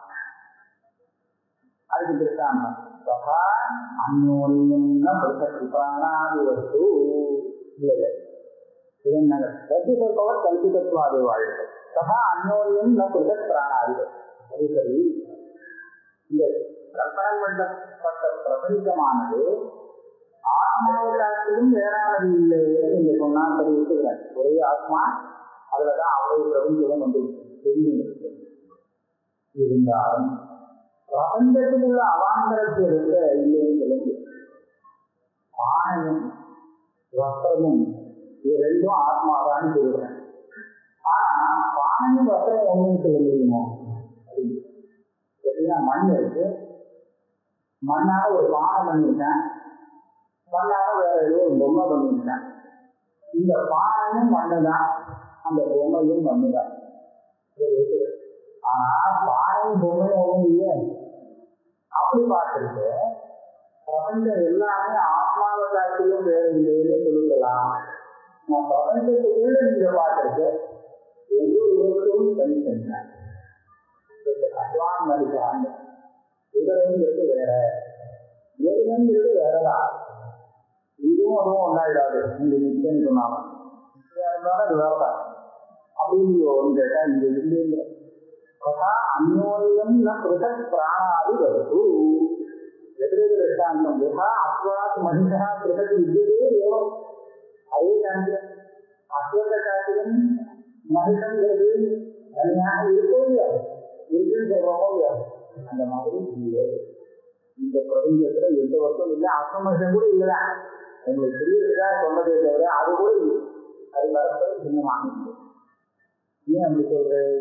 அதுக்கு திருஷ்டாந்தம் சகா அந்யோன்யம் கிருபாணாதி வஸ்து இல்லை இது என்ன ரஜு சொல்பவர் கல்பிதத்வாது வாழ்க்கை சகா அந்யோன்யம் ந கிருத பிராணாதி அது சரி இந்த கற்பனை பண்ணப்பட்ட பிரபஞ்சமானது ஆத்மாவை காட்டிலும் வேறானது இல்லை நீங்க சொன்னா சரி விட்டுக்கிறேன் ஒரே ஆத்மா அதுலதான் அவ்வளவு பிரபஞ்சமும் வந்து தெரிந்து இருந்தாலும் பிரபஞ்சத்தில் உள்ள அவாந்தரத்தை இருக்க இல்லைன்னு சொல்லுங்க பானையும் வஸ்திரமும் இது ரெண்டும் ஆத்மாதான்னு சொல்லுறேன் ஆனா பானையும் வஸ்திரம் ஒண்ணுன்னு சொல்ல முடியுமோ எப்படின்னா மண் இருக்கு மண்ணால ஒரு பானை பண்ணியிருக்கேன் மண்ணால வேற ஏதோ ஒரு பொம்மை பண்ணியிருக்கேன் இந்த பானையும் மண்ணு தான் அந்த பொம்மையும் மண்ணு தான் ஆனா பானையும் பொம்மையும் ஒண்ணும் இல்லையே அப்படி பார்த்துட்டு பிரபஞ்சம் எல்லாமே ஆத்மாவை காட்டிலும் வேற இல்லைன்னு சொல்லிக்கலாம் நான் பிரபஞ்சத்துக்குள்ள நீங்க பார்த்துட்டு ஒவ்வொரு இடத்திலும் தனித்தனியா அட்வான் மதிக்கிறாங்க இதரங்கிறது வேற எதுங்கிறது வேறதான் இதுவும் அதுவும் ஒன்றாயிடாது நீங்க நிச்சயம் சொன்னாங்க இருந்தாலும் அது வேறதான் அப்படின்னு ஒன்று கேட்டா இங்க இல்லைங்க ததா அந்யோன்யம் ந பிருதக் பிராணாதி வருது எதிரெது திருஷ்டாந்தம் யதா அஸ்வாத் மனிதா பிருதக் வித்தியதே ஏவம் அதே காண்கிறேன் அஸ்வத்தை காட்டிலும் மனிதங்கிறது தனியாக இருக்கோ இல்லையா இருக்குன்னு சொல்றோமோ இல்லையா அந்த மாதிரி இல்லை இந்த பிரபஞ்சத்துல எந்த வருஷம் இல்லை அசமசம் கூட இல்லை உங்களுக்கு தெரியறதா சொன்னதே தவிர அது கூட இல்லை அது வரப்போ சின்னமாக ஏன் அப்படி சொல்றது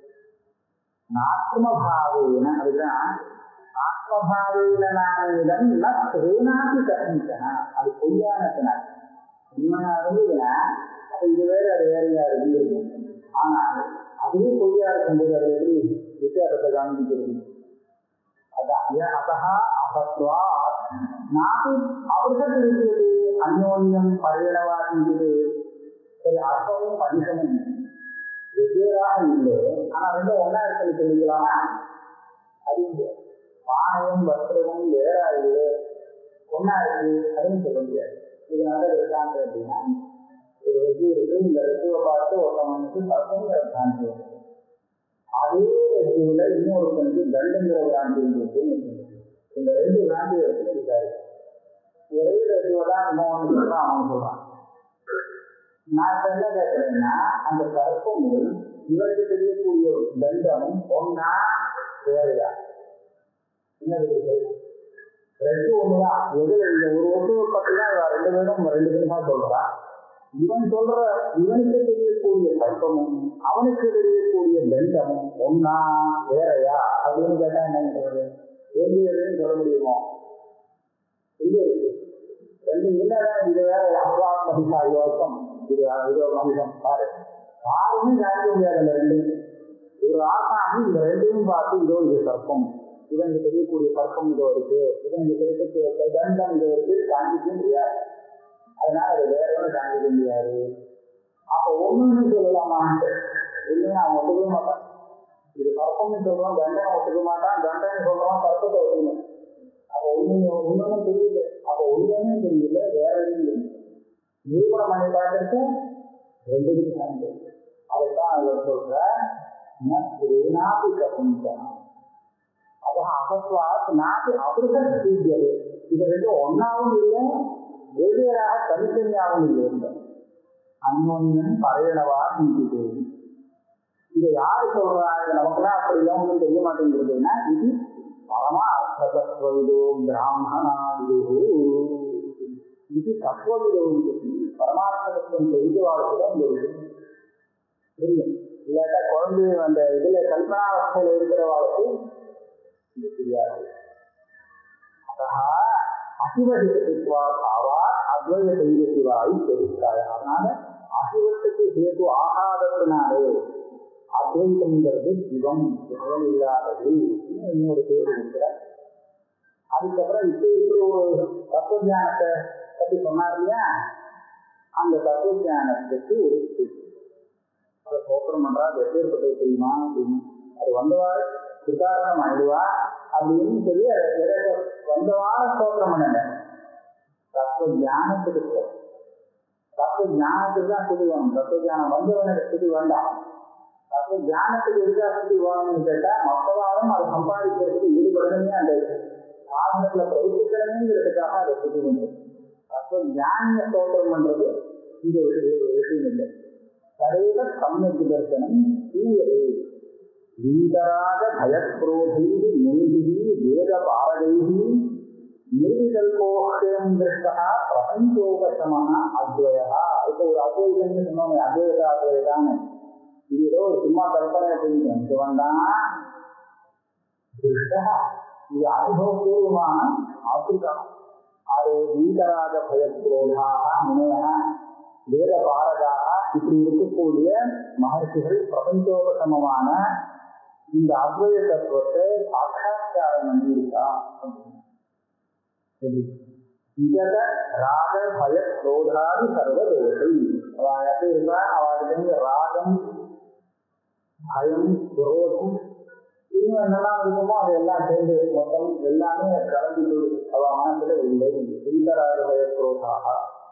ஆத்மபாவேன அதுதான் ஆத்மபாவேன நானிடம் ந ஸ்ரீனாதி கர்மிக்கனா அது பொய்யானத்தினார் உண்மையா இருந்ததுன்னா அப்ப இது வேற அது வேறையா இருந்திருக்கும் ஆனால் அதுவே பொய்யா இருக்கும்போது அது எப்படி வித்தியாசத்தை காண்பிக்கிறது அதான் அதா அசத்வா நாட்டு அவர்கள் இருக்கிறது அந்யோன்யம் பரிணவாதிங்கிறது சரி அர்த்தமும் பஞ்சமும் வெவ்வேறாக இல்லை ஆனா ரெண்டும் ஒன்னா இருக்குன்னு சொல்லிக்கலாமா அது இல்லை பானையும் வஸ்திரமும் வேறா இல்லை ஒன்னா இருக்கு அதுவும் சொல்ல முடியாது இதனால இருக்காங்க அப்படின்னா ஒரு வெற்றி இருக்கு இந்த வெற்றியை பார்த்து ஒருத்தவனுக்கு பசங்க காந்தி அதே வெற்றியில இன்னொருத்தனுக்கு தண்டங்கிற காந்தி இருக்குன்னு இந்த ரெண்டு காந்தி இருக்குன்னு இருக்காரு ஒரே வெற்றியை தான் இன்னொன்று சொல்றான் அவன் சொல்றான் நான் இப்ப என்ன கேட்கிறேன்னா அந்த கற்பமும் இவருக்கு தெரியக்கூடிய தண்டம் ஒன்னா வேறையா என்ன ரெண்டு ஒண்ணுதான் எதுல இந்த ஒரு ஒட்டுவை பத்தி தான் ரெண்டு பேரும் ரெண்டு பேரும் தான் சொல்றான் இவன் சொல்ற இவனுக்கு தெரியக்கூடிய கற்பமும் அவனுக்கு தெரியக்கூடிய தண்டமும் ஒன்னா வேறையா அப்படின்னு கேட்டா என்ன சொல்றது எந்த எதுன்னு சொல்ல முடியுமோ எங்க இருக்கு ரெண்டு இல்லதான் இது வேற அப்பா மதிசா யோகம் இது இதோ மதிசம் பாரு யாருமே காணிக்க முடியாது அந்த ரெண்டு ஒரு ஆசாமி இந்த ரெண்டையும் பார்த்து இதோ இது சர்ப்பம் இவனுக்கு தெரியக்கூடிய சர்ப்பம் இதோ இருக்கு இவனுக்கு தெரியக்கூடிய தண்டம் இதோ இருக்கு காண்பிக்க முடியாது அதனால அது வேற ஒன்று காண்பிக்க முடியாது அப்ப ஒண்ணுன்னு சொல்லலாமா இல்லைன்னா அவன் ஒத்துக்க மாட்டான் இது சர்ப்பம்னு சொல்றான் தண்டனை ஒத்துக்க மாட்டான் தண்டனை சொல்றான் சர்ப்பத்தை ஒத்துக்க மாட்டான் அப்ப ஒண்ணு ஒண்ணும் தெரியல அப்ப ஒண்ணுமே தெரியல வேற எதுவும் நிரூபணம் பண்ணி பார்த்துட்டு ரெண்டுக்கும் சார்ந்து அதைத்தான் அவர் சொல்ற நாப்பி கப்புஞ்சனம் அதான் அகத்வாத் நாப்பி அபிருகத் சீக்கியது இது ரெண்டும் ஒன்னாவும் இல்லை வெவ்வேறாக தனித்தனியாகவும் இல்லை அன்னொன்னு பழையனவா நீக்கிட்டு இதை யாரு சொல்றா இது நமக்குலாம் அப்படி எல்லாம் ஒன்றும் தெரிய மாட்டேங்கிறதுன்னா இது பரமா அர்த்ததத்வவிதோ பிராமணாவிதோ இது தத்துவவிதோ பரமாத்ம தத்துவம் தெரிஞ்ச வாழ்க்கை இந்த விஷயம் புரியும் இல்லாட்டா குழந்தை அந்த இதுல கல்பனாவஸ்தையில இருக்கிற வாழ்க்கை இது தெரியாது அத்தா அசிவஹேத்துவா பாவா அத்வய தைரியத்துவாய் தெரிவித்தாய் அதனால அசிவத்துக்கு ஹேது ஆகாதத்தினாலே அத்வைதம்ங்கிறது சிவம் சிவம் இல்லாதது இன்னொரு பேர் இருக்கிற அதுக்கப்புறம் இப்ப இருக்கிற ஒரு தத்துவ ஞானத்தை பத்தி சொன்னார் இல்லையா அந்த தத்துவ ஞானத்துக்கு ஒரு அதை சோத்திரம் பண்றா அது எப்பேற்பட்டது தெரியுமா அப்படின்னு அது வந்தவாறு சுதாரணம் ஆயிடுவா அப்படின்னு சொல்லி அதை வந்தவாறு சோத்திரம் பண்ணல தத்துவ ஞானத்துக்கு தத்துவ ஞானத்துக்கு தான் ஸ்துதி வேணும் தத்துவ ஞானம் வந்தவனுக்கு ஸ்துதி வேண்டாம் தத்துவ ஞானத்துக்கு எதுக்காக ஸ்துதி வேணும்னு கேட்டா மொத்தவாரம் அதை சம்பாதிக்கிறதுக்கு ஈடுபடணுமே அந்த சாதனத்துல பிரவர்த்திக்கணுங்கிறதுக்காக அதை ஸ்துதி உண்டு தத்துவ ஞானிய ஸ்தோத்திரம் பண்றது இந்த ஒரு விஷயம் இல்லை தடைவ சமயக்கு தர்சனம் தூயது வீதராக பயக்ரோதைः நிர்விதி வேத பாரதைः நிர்விகல்போஹ்யம் திருஷ்டா பிரபஞ்சோபசமன அத்வயா இப்போ ஒரு அத்வைதம்னு சொன்னோமே அத்வைத அத்வைதான்னு இது ஏதோ ஒரு சும்மா கற்பனை அப்படின்னு நினைச்சு வந்தான் திருஷ்டா இது அனுபவபூர்வமான ஆசிரியம் அது வீதராக பயக்ரோதாக முனையா வேத பாரதாக இப்படி இருக்கக்கூடிய மகர்ஷிகள் பிரபஞ்சோபசமமான இந்த அத்வைத தத்துவத்தை சாட்சா்காரம் பண்ணி இருக்கா விகத ராக பய குரோதாதி சர்வதோஷை அவ எப்படி இருக்கா அவளுக்கு ராகம் பயம் குரோதம் இன்னும் என்னெல்லாம் இருக்குமோ அது எல்லாம் சேர்ந்து மொத்தம் எல்லாமே கலந்து அவ மனசுல இல்லை இந்த ராக பய குரோதாக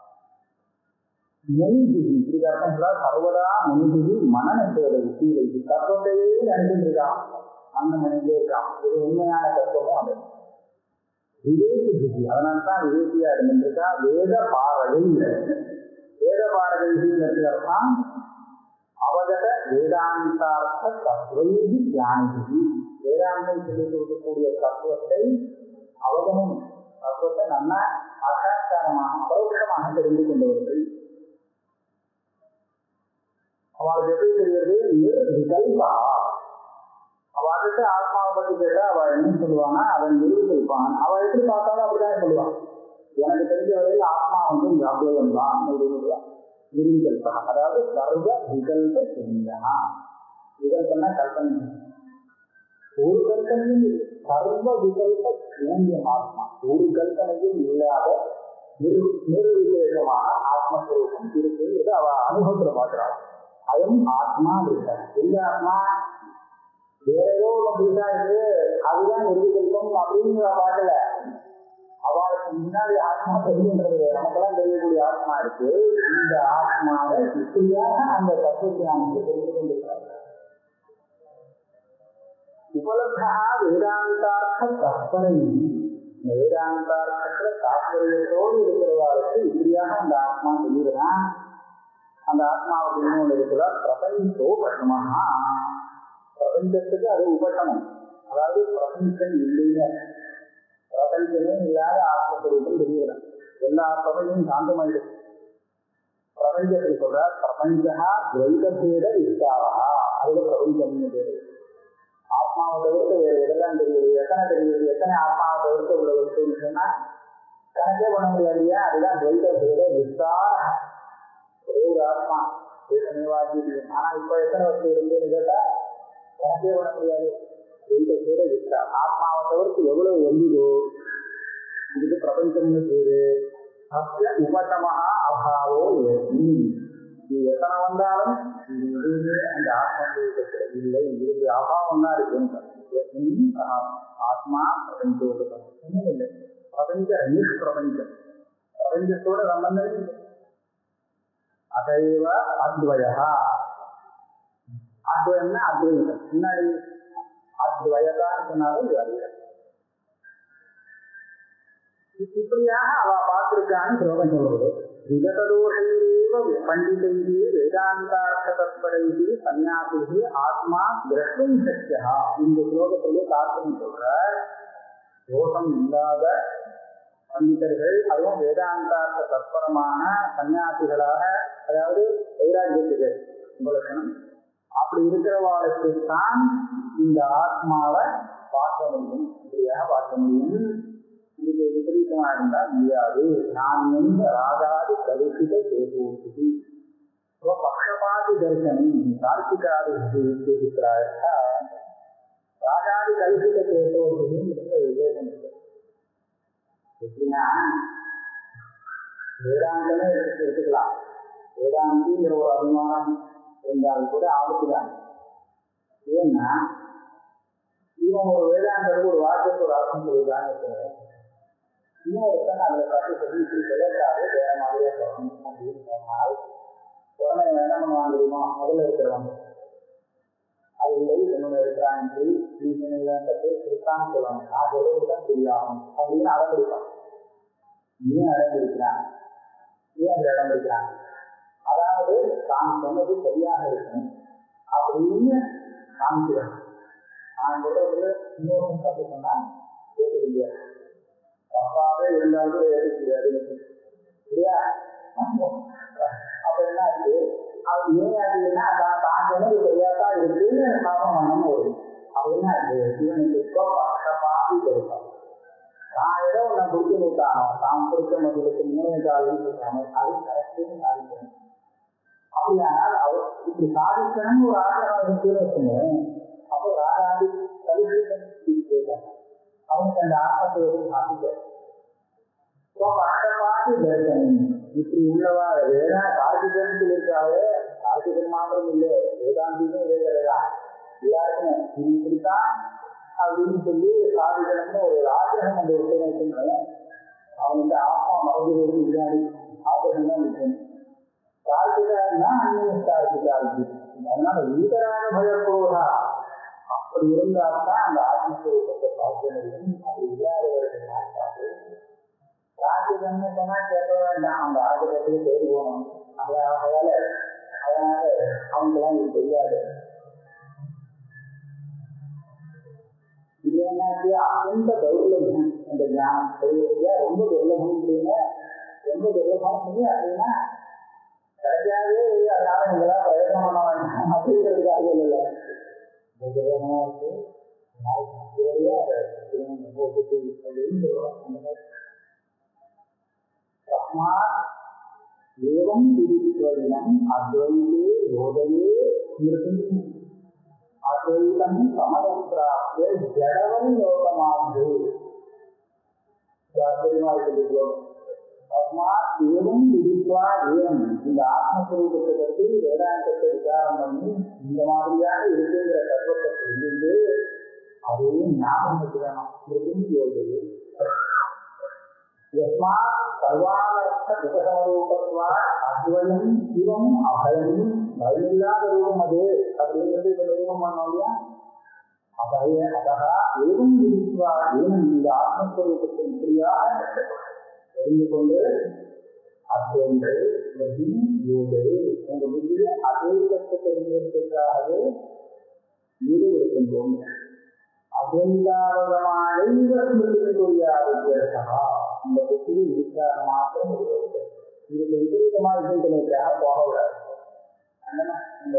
முனிதிகி இதுக்கு அர்த்தம் சொல்ல சர்வதா முனிதிகி மனநத்தோட கீழே தத்துவத்தையே நினைச்சிட்டு இருக்கான் அந்த மனிதே இருக்கான் இது உண்மையான தத்துவமும் அது விவேக புத்தி அதனால்தான் விவேகியா இருந்திருக்கா வேத பாரகை வேத பாரகைங்கிறது அர்த்தம் அவகத வேதாந்தார்த்த தத்துவைதி தியானிதி வேதாந்தம் சொல்லி கொடுக்கக்கூடிய தத்துவத்தை அவகமும் தத்துவத்தை நல்லா அசாச்சாரமாக பரோட்சமாக தெரிந்து கொண்டவர்கள் அவளுக்கு எப்படி தெரிகிறது நிர்விகல்பா அவர்கிட்ட ஆத்மாவை பத்தி கேட்டா அவ என்ன சொல்லுவானா அவன் நிரூபிப்பான் அவ எப்படி பார்த்தாலும் அப்படிதான் சொல்லுவான் எனக்கு தெரிஞ்ச வரையில் ஆத்மா வந்து இந்த அபேதம் தான் சொல்லுவான் நிரூபிகல்பா அதாவது சர்வ விகல்ப சிந்தனா விகல்பனா கல்பனை ஒரு கல்பனையும் இல்லை. சர்வ விகல்ப சூன்ய ஆத்மா ஒரு கல்பனையும் இல்லாத நிரு நிர்விசேஷமான ஆத்மஸ்வரூபம் இருக்குங்கிறது அவ அனுபவத்துல பார்க்கிறாள் அயம் ஆத்மா இருக்க எந்த ஆத்மா வேற ஏதோ ஒண்ணு புதுசா இருக்கு அதுதான் நிர்விகல்பம் அப்படிங்கிற பாட்டுல அவளுக்கு முன்னாடி ஆத்மா தெரியுன்றது நமக்கெல்லாம் தெரியக்கூடிய ஆத்மா இருக்கு இந்த ஆத்மாவை இப்படியாக அந்த தத்துவஞானத்தை தெரிந்து கொண்டிருக்கிறார் உபலப்தா வேதாந்தார்த்த கற்பனை வேதாந்தார்த்தத்துல தாற்பயத்தோடு இருக்கிறவாருக்கு இப்படியாக அந்த ஆத்மா தெரியுதுதான் அந்த ஆத்மாவுக்கு இன்னொன்று இருக்கிறார் பிரபஞ்சோ பட்டமாக பிரபஞ்சத்துக்கு அது உபட்டமம் அதாவது பிரபஞ்சம் இல்லைன்னு பிரபஞ்சமே இல்லாத ஆத்மஸ்வரூபம் தெரியுது எல்லா பிரபஞ்சமும் சாந்தமாயிடுது பிரபஞ்சத்தை சொல்றார் பிரபஞ்சா துவைதபேத விஸ்தாவா அதுல பிரபஞ்சம்னு பேரு ஆத்மாவை தவிர்த்து வேற எதெல்லாம் தெரியுது எத்தனை தெரியுது எத்தனை ஆத்மாவை தவிர்த்து உள்ள வஸ்துன்னு சொன்னா கணக்கே பண்ண முடியாது இல்லையா அதுதான் துவைதபேத விஸ்தார ஒரே ஒரு ஆத்மா தேசமேவாதி ஆனா இப்ப எத்தனை வஸ்து இருக்குன்னு கேட்டா கணக்கே பண்ண முடியாது துவைதபேத விஸ்தார ஆத்மாவை தவிர்த்து எவ்வளவு வந்ததோ இதுக்கு பிரபஞ்சம்னு பேரு சத்திய உபட்டமகா அபாவோ யஸ்மி இது எத்தனை வந்தாலும் இது எதுவுமே அந்த ஆத்மீகத்தில் இல்லை இதனுடைய அபாவம் தான் இருக்கு ஆத்மா பிரபஞ்சோபதம் ஒன்றும் இல்லை பிரபஞ்ச நிஷ்பிரபஞ்சம் பிரபஞ்சத்தோட சம்பந்தம் இல்லை அதைவ அத்வயா அத்வயம்னா அத்வைதம் முன்னாடி அத்வயதான்னு சொன்னாலும் இது அறிவு இப்படியாக அவ பார்த்திருக்கான்னு ஸ்லோகம் சொல்றது விகததோஷைரேவ பண்டிதைகி வேதாந்தார்த்த தத்பரைகி சன்னியாசிகி ஆத்மா திரஷ்டும் சக்கியா இந்த ஸ்லோகத்திலே தாக்கம் சொல்ற தோஷம் இல்லாத பண்டிதர்கள் அதுவும் வேதாந்தார்த்த தத்பரமான சன்னியாசிகளாக அதாவது வைராக்கியத்துக்கு உங்களுக்கு அப்படி இருக்கிறவாளுக்கு தான் இந்த ஆத்மாவை பார்க்க முடியும் இப்படியாக பார்க்க முடியும் இதுக்கு விபரீதமா இருந்தா முடியாது நான் எந்த ராகாதி கலுஷித சேகோசி பக்ஷபாதி தர்சனம் கார்த்திகாதி ராகாதி கலுஷித சேகோசி விவேகம் எப்படின்னா வேதாந்தமே எடுத்து எடுத்துக்கலாம் வேதாந்திங்கிற ஒரு அபிமானம் இருந்தாலும் கூட ஆபத்து தான் ஏன்னா இவன் ஒரு வேதாந்தத்துக்கு ஒரு வார்த்தைக்கு ஒரு அர்த்தம் சொல்லுதான்னு இன்னொருத்தன் அதில் கற்று சொல்லி இப்படி விளையாட்டாவே வேற மாதிரியே சொல்லணும் அப்படின்னு சொன்னால் உடனே என்ன பண்ணுவான் தெரியுமா முதல்ல இருக்கிறவங்க அது இல்லை என்னோட இருக்கிறான் சொல்லி நீங்க இருக்கான்னு சொல்லுவாங்க நான் சொல்றது தான் தெரியாகும் அப்படின்னு அடம்பிடிப்பான் ஏன் அடம்பிடிக்கிறான் ஏன் அந்த இடம் இருக்கிறான் அதாவது தான் சொன்னது சரியாக இருக்கும் அப்படின்னு காமிக்கிறான் நான் சொல்றதுல இன்னொரு தப்பு சொன்னா கேட்க முடியாது தப்பாவே இருந்தாலும் ஏற்றுக்கிறாரு இல்லையா அப்ப என்ன ஆச்சு அது ஏன் ஆச்சுன்னா தான் தான் சொன்னது சரியாதான் இருக்குன்னு பாவம் பண்ணணும் ஒரு அப்ப என்ன ஆச்சு இவனுக்கு பக்கப்பாத்தி கொடுப்பான் தான் ஏதோ ஒன்றை பிடிச்சி விட்டானோ தான் பிடிச்ச மக்களுக்கு மூணு காலம் சொல்றாங்க அது கரெக்டுன்னு சாதிக்கணும் அப்படியானால் அவர் இப்படி சாதிக்கணும்னு ஒரு ஆசிரியர் இருக்குன்னு வச்சுங்க அப்போ ராஜாதி கலிகிருஷ்ணன் கேட்டாங்க அவனுக்கு அந்த ஆத்மத்தை சாப்பிட்டு பார்த்து தரிசனம் இப்படி உள்ளவா வேணா கார்த்திகன் சொல்லியிருக்காரு கார்த்திகன் மாத்திரம் இல்லை வேதாந்திக்கும் இதே கிடையாது எல்லாருக்கும் இது இப்படித்தான் அப்படின்னு சொல்லி சாதிக்கணும்னு ஒரு ஆக்கிரகம் அந்த விஷயம் அவனுக்கு ஆத்மா மறந்து முன்னாடி ஆக்கிரகம் தான் இருக்கணும் கார்த்திகன்னா அந்நிய கார்த்திகார்த்தி அதனால வீதரான பயப்போதா அப்படி இருந்தால்தான் அந்த ஆத்மஸ்வரூபத்தை பார்க்க முடியும் அது இல்லாதவர்கள் பார்த்தாரு கார்த்திகன்னு சொன்னா கேட்க வேண்டாம் அந்த ஆகிரகத்துக்கு பேர் போகணும் அதனால அதனால அவங்கெல்லாம் இது தெரியாது இது என்னாச்சு அत्यந்த தௌர்லபம் அந்த ஞானம் தெரியுது ரொம்ப துர்லபம் அப்படின்னா ரொம்ப துர்லபம் சொல்லி அப்படின்னா சரியாகவே அதனால நீங்களாம் பிரயோஜனம் பண்ண வேண்டாம் அப்படிங்கிறதுக்காக இல்லை துர்லபமா இருக்கு एवं विदित्वयम् अद्वैते बोधये स्मृति अद्वैतं समदं प्राप्य जडवं लोकमाब्धे तस्मात् एवं विदित्वा एवं இந்த ஆத்மஸ்வரூபத்தை பற்றி வேதாந்தத்தை விசாரம் பண்ணி இந்த மாதிரியாக இருக்குங்கிற தத்துவத்தை தெரிந்து அதையும் ஞாபகம் வச்சுக்கணும் ஸ்மிருதி யோகது यस्मात् सर्वानर्थ उपसमरूपत्वात् அத்வயம் சிவம் அபயம் பயில்லாத ரூபம் அது அப்படிங்கிறது இப்ப நிரூபம் பண்ணோம் இல்லையா அபய அதா ஏதும் விதித்வா ஏனும் இந்த ஆத்மஸ்வரூபத்தை இப்படியாக தெரிந்து கொண்டு அத்வயங்கள் புத்தி யோகது உங்க புத்திய அத்வைதத்தை தெரிந்திருப்பதற்காகவே ஈடுபடுகின்றோம் அத்வைதாவதமான ஸ்மிருதிக்குரியாவித்யா இந்த புத்தியில் இருக்கிறார் மாத்திரம் இதுக்கு விபரீதமான சிந்தனைக்காக போகக்கூடாது இந்த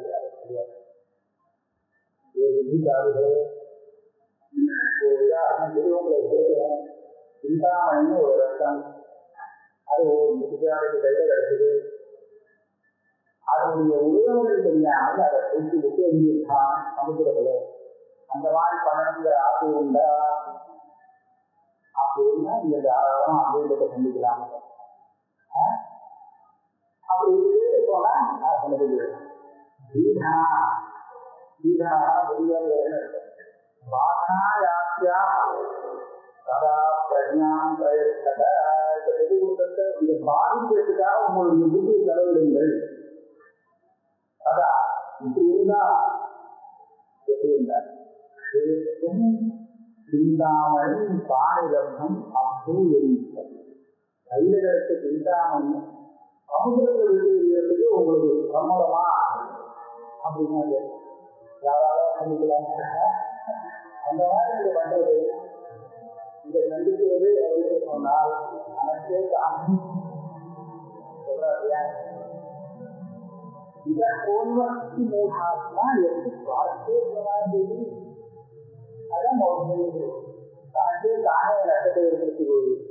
புத்திசாலிகளே ஒரு உதாரணம் திருவங்களை கேட்கிறேன் சிந்தாமணின்னு ஒரு ரத்தம் அது ஒரு புத்திசாலிக்கு கையில் கிடைச்சது அதனுடைய உறவுகள் தெரியாமல் அதை தூக்கி விட்டு எங்கிருக்கான் சமுதிரத்துல அந்த மாதிரி பண்ணணுங்கிற ஆசை உண்டா அப்படி இருந்தா நீங்க தாராளமா அத்வைதத்தை சந்திக்கலாம் அப்படி இருக்கு போனா நான் சொன்னது தீனா தீனா வெளியாக வாசனா யாத்தியா சதா பிரஜாம் பிரயத்தத இந்த பெருகுட்டத்தை இதை பாதிக்கிறதுக்காக உங்களுடைய புத்தியை செலவிடுங்கள் சதா இப்படி இருந்தா எப்படி இருந்தார் சிந்தாமணி பாணிரத்னம் அபூயரீசம் கையில கிடைச்ச சிந்தாமணி சமுதிரத்தை விட்டு எறியறதுக்கு உங்களுக்கு சம்மதமா அப்படின்னா யாராலும் பண்ணிக்கலாம் அந்த மாதிரி இது பண்றது இதை கண்டிக்கிறது அப்படின்னு சொன்னால் அனைத்தே காமி சொல்றாரு इधर पूर्वस्ति मेघात्मा यदि स्वास्थ्य प्रमाण அதான் மௌனம் தாண்டி தானே ரத்தத்தை ஏற்படுத்தி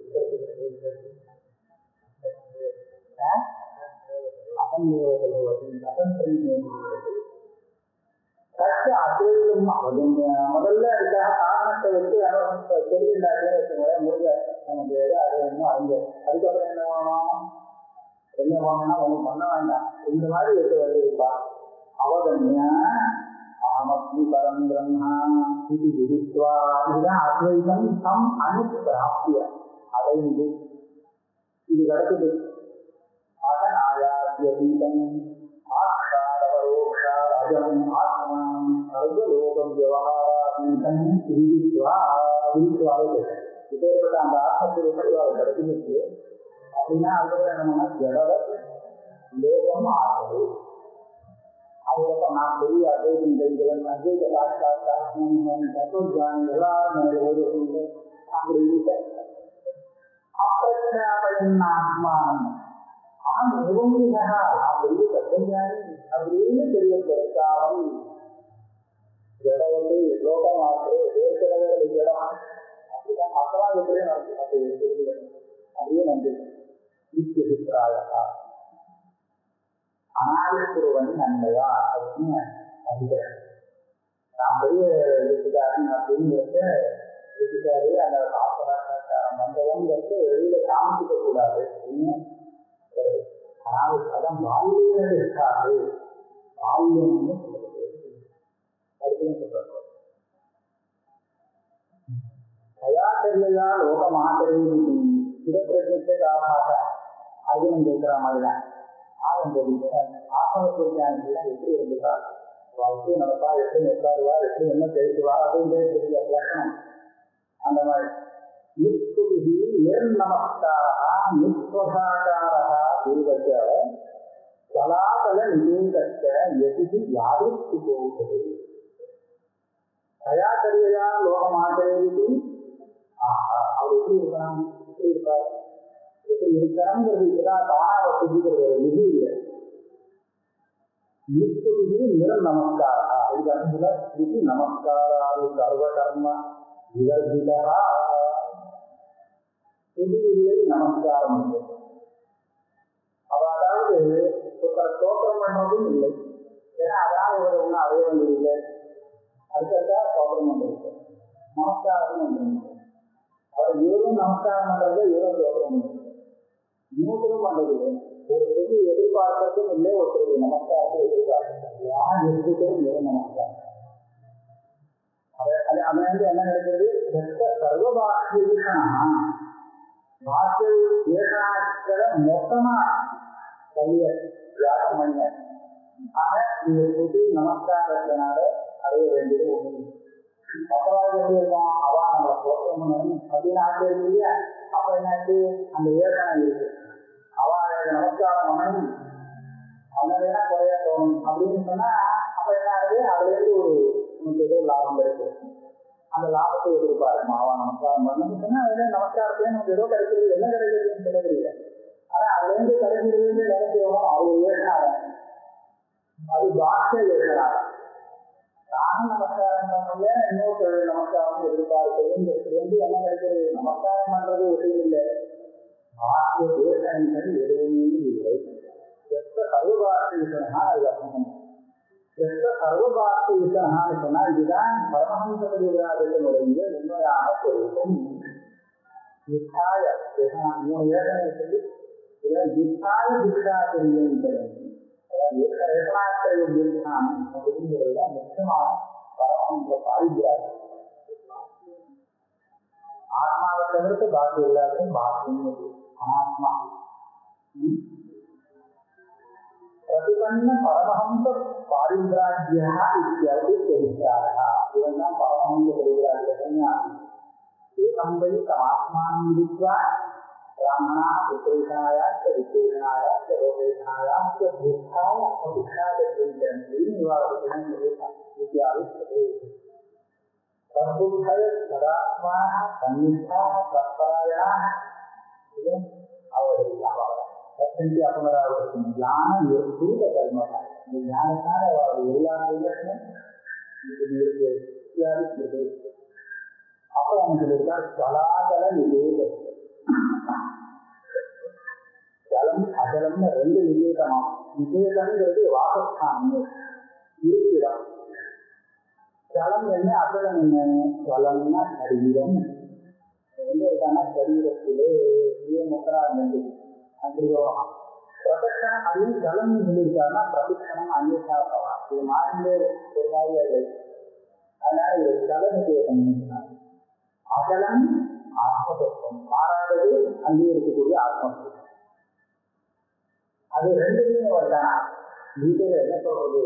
கஷ்ட அத்வைதம் முதல்ல அதுக்காக காரணத்தை வச்சு தெரிஞ்சுட்டாங்கன்னு வச்சுக்கோங்களேன் முருக நமக்கு அது என்ன அவங்க அதுக்கப்புறம் என்ன பண்ணணும் என்ன பண்ணணும் ஒன்றும் பண்ண வேண்டாம் இந்த மாதிரி எடுத்து வந்திருப்பா அவதன்ய அகமஸ்மி பரம் பிரம்மா இது விதித்வா இதுதான் அத்வைதம் தம் அனுப்பிராப்திய அடைந்து இது கிடக்குது அகநாயாத்யதீதம் ஆத்மாரபரோக்ஷாரஜம் ஆத்மாம் சர்வலோகம் விவகாராதீதம் விதித்வா விதித்வாவே இப்பேற்பட்ட அந்த ஆத்மஸ்வரூபத்தை அவர் கிடைச்சிருக்கு அப்படின்னா அதுக்கப்புறம் என்னன்னா ஜட லோகம் ஆகுது அதுக்கப்புறம் நான் பெரிய அத்வைதம் தெரிஞ்சவன் அத்வைத சாட்சாத்தான் தத்துவஜானி எல்லாரும் ஓடுவது அப்படி இல்லை அப்பிரஜாபயன் ஆத்மான் ஆம் நிபுணிகா அப்படின்னு தத்துவஜானி அப்படின்னு தெரியப்படுத்தாமல் ஜட வந்து லோகமாற்று ஏற்கனவே ஜடம் அப்படிதான் அப்பதான் எப்படி நடக்கும் அப்படி தெரிஞ்சுக்கணும் அப்படியே நன்றி நித்தியபிப்பிராயா அனாதிக்குருவன் நன்மையா அப்படின்னு அறிகிறேன் நான் பெரிய வீட்டுக்காரன் அப்படிங்கிறத வீட்டுக்காரு அந்த ஆசராக்காரன் வந்தவங்கிறது வெளியில காமிச்சிக்க கூடாது இன்னும் ஆனால் பதம் வாழ்வியல் இருக்காது வாழ்வியம்னு சொல்றது அடுத்து சொல்றாங்க தயாச்சரியா லோக மாதரி சிவப்பிரஜத்தை காரணமாக அர்ஜுனன் கேட்கிற மாதிரி தான் ஆகும் ஆத்மவிஞ்ஞானிகள் எப்படி இருந்துட்டார் எப்படி நடப்பா எப்படி நிற்காருவா எப்படி என்ன பேசுவா அப்படின்றது தெரிய லட்சணம் அந்த மாதிரி நிற்குதி நிர்நமஸ்காரா நிஸ்வசாகாரா தீவச்ச கலாகல நிவேதத்த எதிரி யாருக்கு போகுது தயாச்சரியா லோகமாதேவி அவர் எப்படி இருக்கணும் எப்படி இருப்பார் எப்படி இருக்கணுங்கிறது இதுதான் தானா செஞ்சுக்கிறது ஒரு விதி இல்லை நிற்குதி நிற நமஸ்காரா இது அன்புல இது நமஸ்காராது சர்வ கர்ம விவர்ஜிதா புதுவிதியை நமஸ்காரம் இல்லை அவ அதாவது ஒருத்தர் ஸ்தோத்திரம் பண்றதும் இல்லை ஏன்னா அதனால இவர் ஒன்றும் அடைய வேண்டியதில்லை அதுக்கா ஸ்தோத்திரம் பண்றது நமஸ்காரம் பண்றது அவர் இவரும் நமஸ்காரம் பண்றது இவரும் ஸ்தோத்திரம் பண்றது இன்னொருத்தரும் பண்றது ஒரு பெரிய எதிர்பார்க்கறதும் இல்லை ஒருத்தருக்கு நமஸ்காரத்தை எதிர்பார்க்கிறது யார் எதிர்க்கிறதும் இவரும் நமஸ்காரம் அது அது வந்து என்ன நடக்குது சர்வபாஷியா பாஷை ஏகாட்சர மொத்தமா கல்விய தியாகம் பண்ண ஆக இந்த புது நமஸ்காரத்தினால அடைய வேண்டியது ஒண்ணு மற்றவாறு எப்படி இருக்கும் அவா நம்ம தோற்றம் பண்ணணும் அப்படின்னு ஆசை இருக்கு இல்லையா அப்ப என்னாச்சு அந்த ஏகனம் இருக்கு அவா எனக்கு நமஸ்காரம் பண்ணணும் அவங்க வேணா குறையா தோணும் அப்படின்னு சொன்னா அப்ப என்ன ஆகுது அதுல இருந்து ஒரு நமக்கு ஏதோ லாபம் இருக்கு அந்த லாபத்தை எதிர்பாரு மாவா நமஸ்காரம் பண்ணணும்னு சொன்னா அதுல நமஸ்காரத்தையும் நமக்கு ஏதோ கிடைக்கிறது என்ன கிடைக்கிறதுன்னு சொல்ல தெரியல ஆனா அதுல இருந்து கிடைக்கிறதுன்னு நினைக்கிறோம் அது ஏற்காத அது பாஷை ஏற்கனால நானும் நமஸ்காரம் பண்ணல இன்னொரு நமஸ்காரம் எதிர்பார்க்கிறது வந்து என்ன கிடைக்கிறது நமஸ்காரம் பண்றது விஷயம் இல்லை பாஷ்ய தேசங்கள் எதுவுமே இல்லை எத்த சர்வபாஷ்யனா அது அர்த்தம் எத்த சர்வபாஷ்யனான்னு சொன்னா இதுதான் பரமஹம்ச பதிவிராஜனுடைய உண்மையான பொருளும் நித்தாய மூணு ஏகனை சொல்லி இதில் நித்தாய திக்ஷா தெரியும் ஏகநாத்திரைய தீர்க்கான் அப்படிங்கிறது தான் முக்கியமான பரமஹம்ச பாதிக்கிறார் ஆத்மாவை தவிர்த்து பாக்கி எல்லாருக்கும் பாக்கியம் அனாத்மா प्रतिपन्न परमहंस पारिव्राज्य इत्यादिचारः इदं परमहंस परिव्राज्य संज्ञाति एकं वै तमात्मानं मिलित्वा ब्राह्मणाः विशेषणाय च विशेषणाय च रोपेषणाय च भूष्ठाय भूष्ठाचर्यन्ति निवारकं इत्यादि तद्बुद्धय सदात्मानः सन्निष्ठाः तत्परायणाः इदम् अवधीयः சக்தி அபமராவதற்கு ஞான பூத கர்ம இந்த ஞானத்தால அவர் எல்லா கைகளும் அப்ப அவங்க சொல்லியிருக்கார் கலாகல நிவேத ஜலம் அகலம்னு ரெண்டு நிவேதமா நிவேதம்ங்கிறது வாசஸ்தானம் இருப்பிடம் ஜலம் என்ன அகலம் என்ன ஜலம்னா சரீரம் எங்க இருக்காங்கன்னா சரீரத்திலே முக்கராக அங்கிருவோம் பிரதட்சணம் அதையும் ஜலம் சொல்லியிருக்காருன்னா பிரதட்சணம் அந்நியசா பவன் இது மாறிலே ஒரு மாதிரி அது அதனால இது ஜலம் கேட்கணும் அகலம் ஆத்மதத்துவம் மாறாதது அங்கே இருக்கக்கூடிய ஆத்மத்துவம் அது ரெண்டுலையும் வருதானா கீதையில என்ன சொல்றது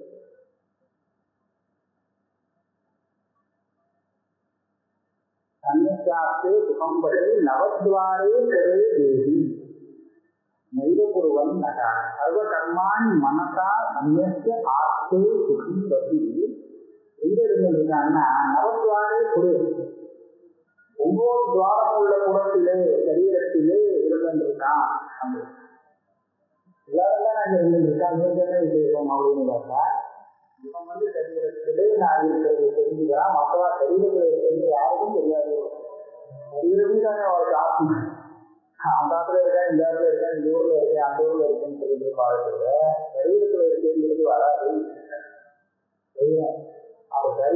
சன்னியாசே சுகம்படே நவத்வாரே பெரே தேவி நைவ குருவன் நகா சர்வ கர்மான் மனசா அந்நிய ஆஸ்தே சுகம் பதி எங்க இருந்திருக்காங்கன்னா நவத்வாரே குரு ஒவ்வொரு துவாரம் உள்ள குடத்திலே சரீரத்திலே இருந்திருக்கான் எல்லாரும் தான் நாங்க இருந்திருக்கான் இவங்க என்ன விசேஷம் அப்படின்னு பார்த்தா இவன் வந்து சரீரத்திலே நான் இருக்கிறது தெரிஞ்சுக்கிறான் மற்றவா சரீரத்தில் இருக்கிறது யாருக்கும் தெரியாது சரீரமே தானே அவருக்கு ஆத்மா அந்த இடத்துல இருக்கேன் இந்த இடத்துல இருக்கேன் இந்த ஊர்ல இருக்கேன் அந்த ஊர்ல இருக்கேன்னு சொல்லிட்டு வாழ்க்கை சரீரத்துல இருக்கிறது வராது அப்ப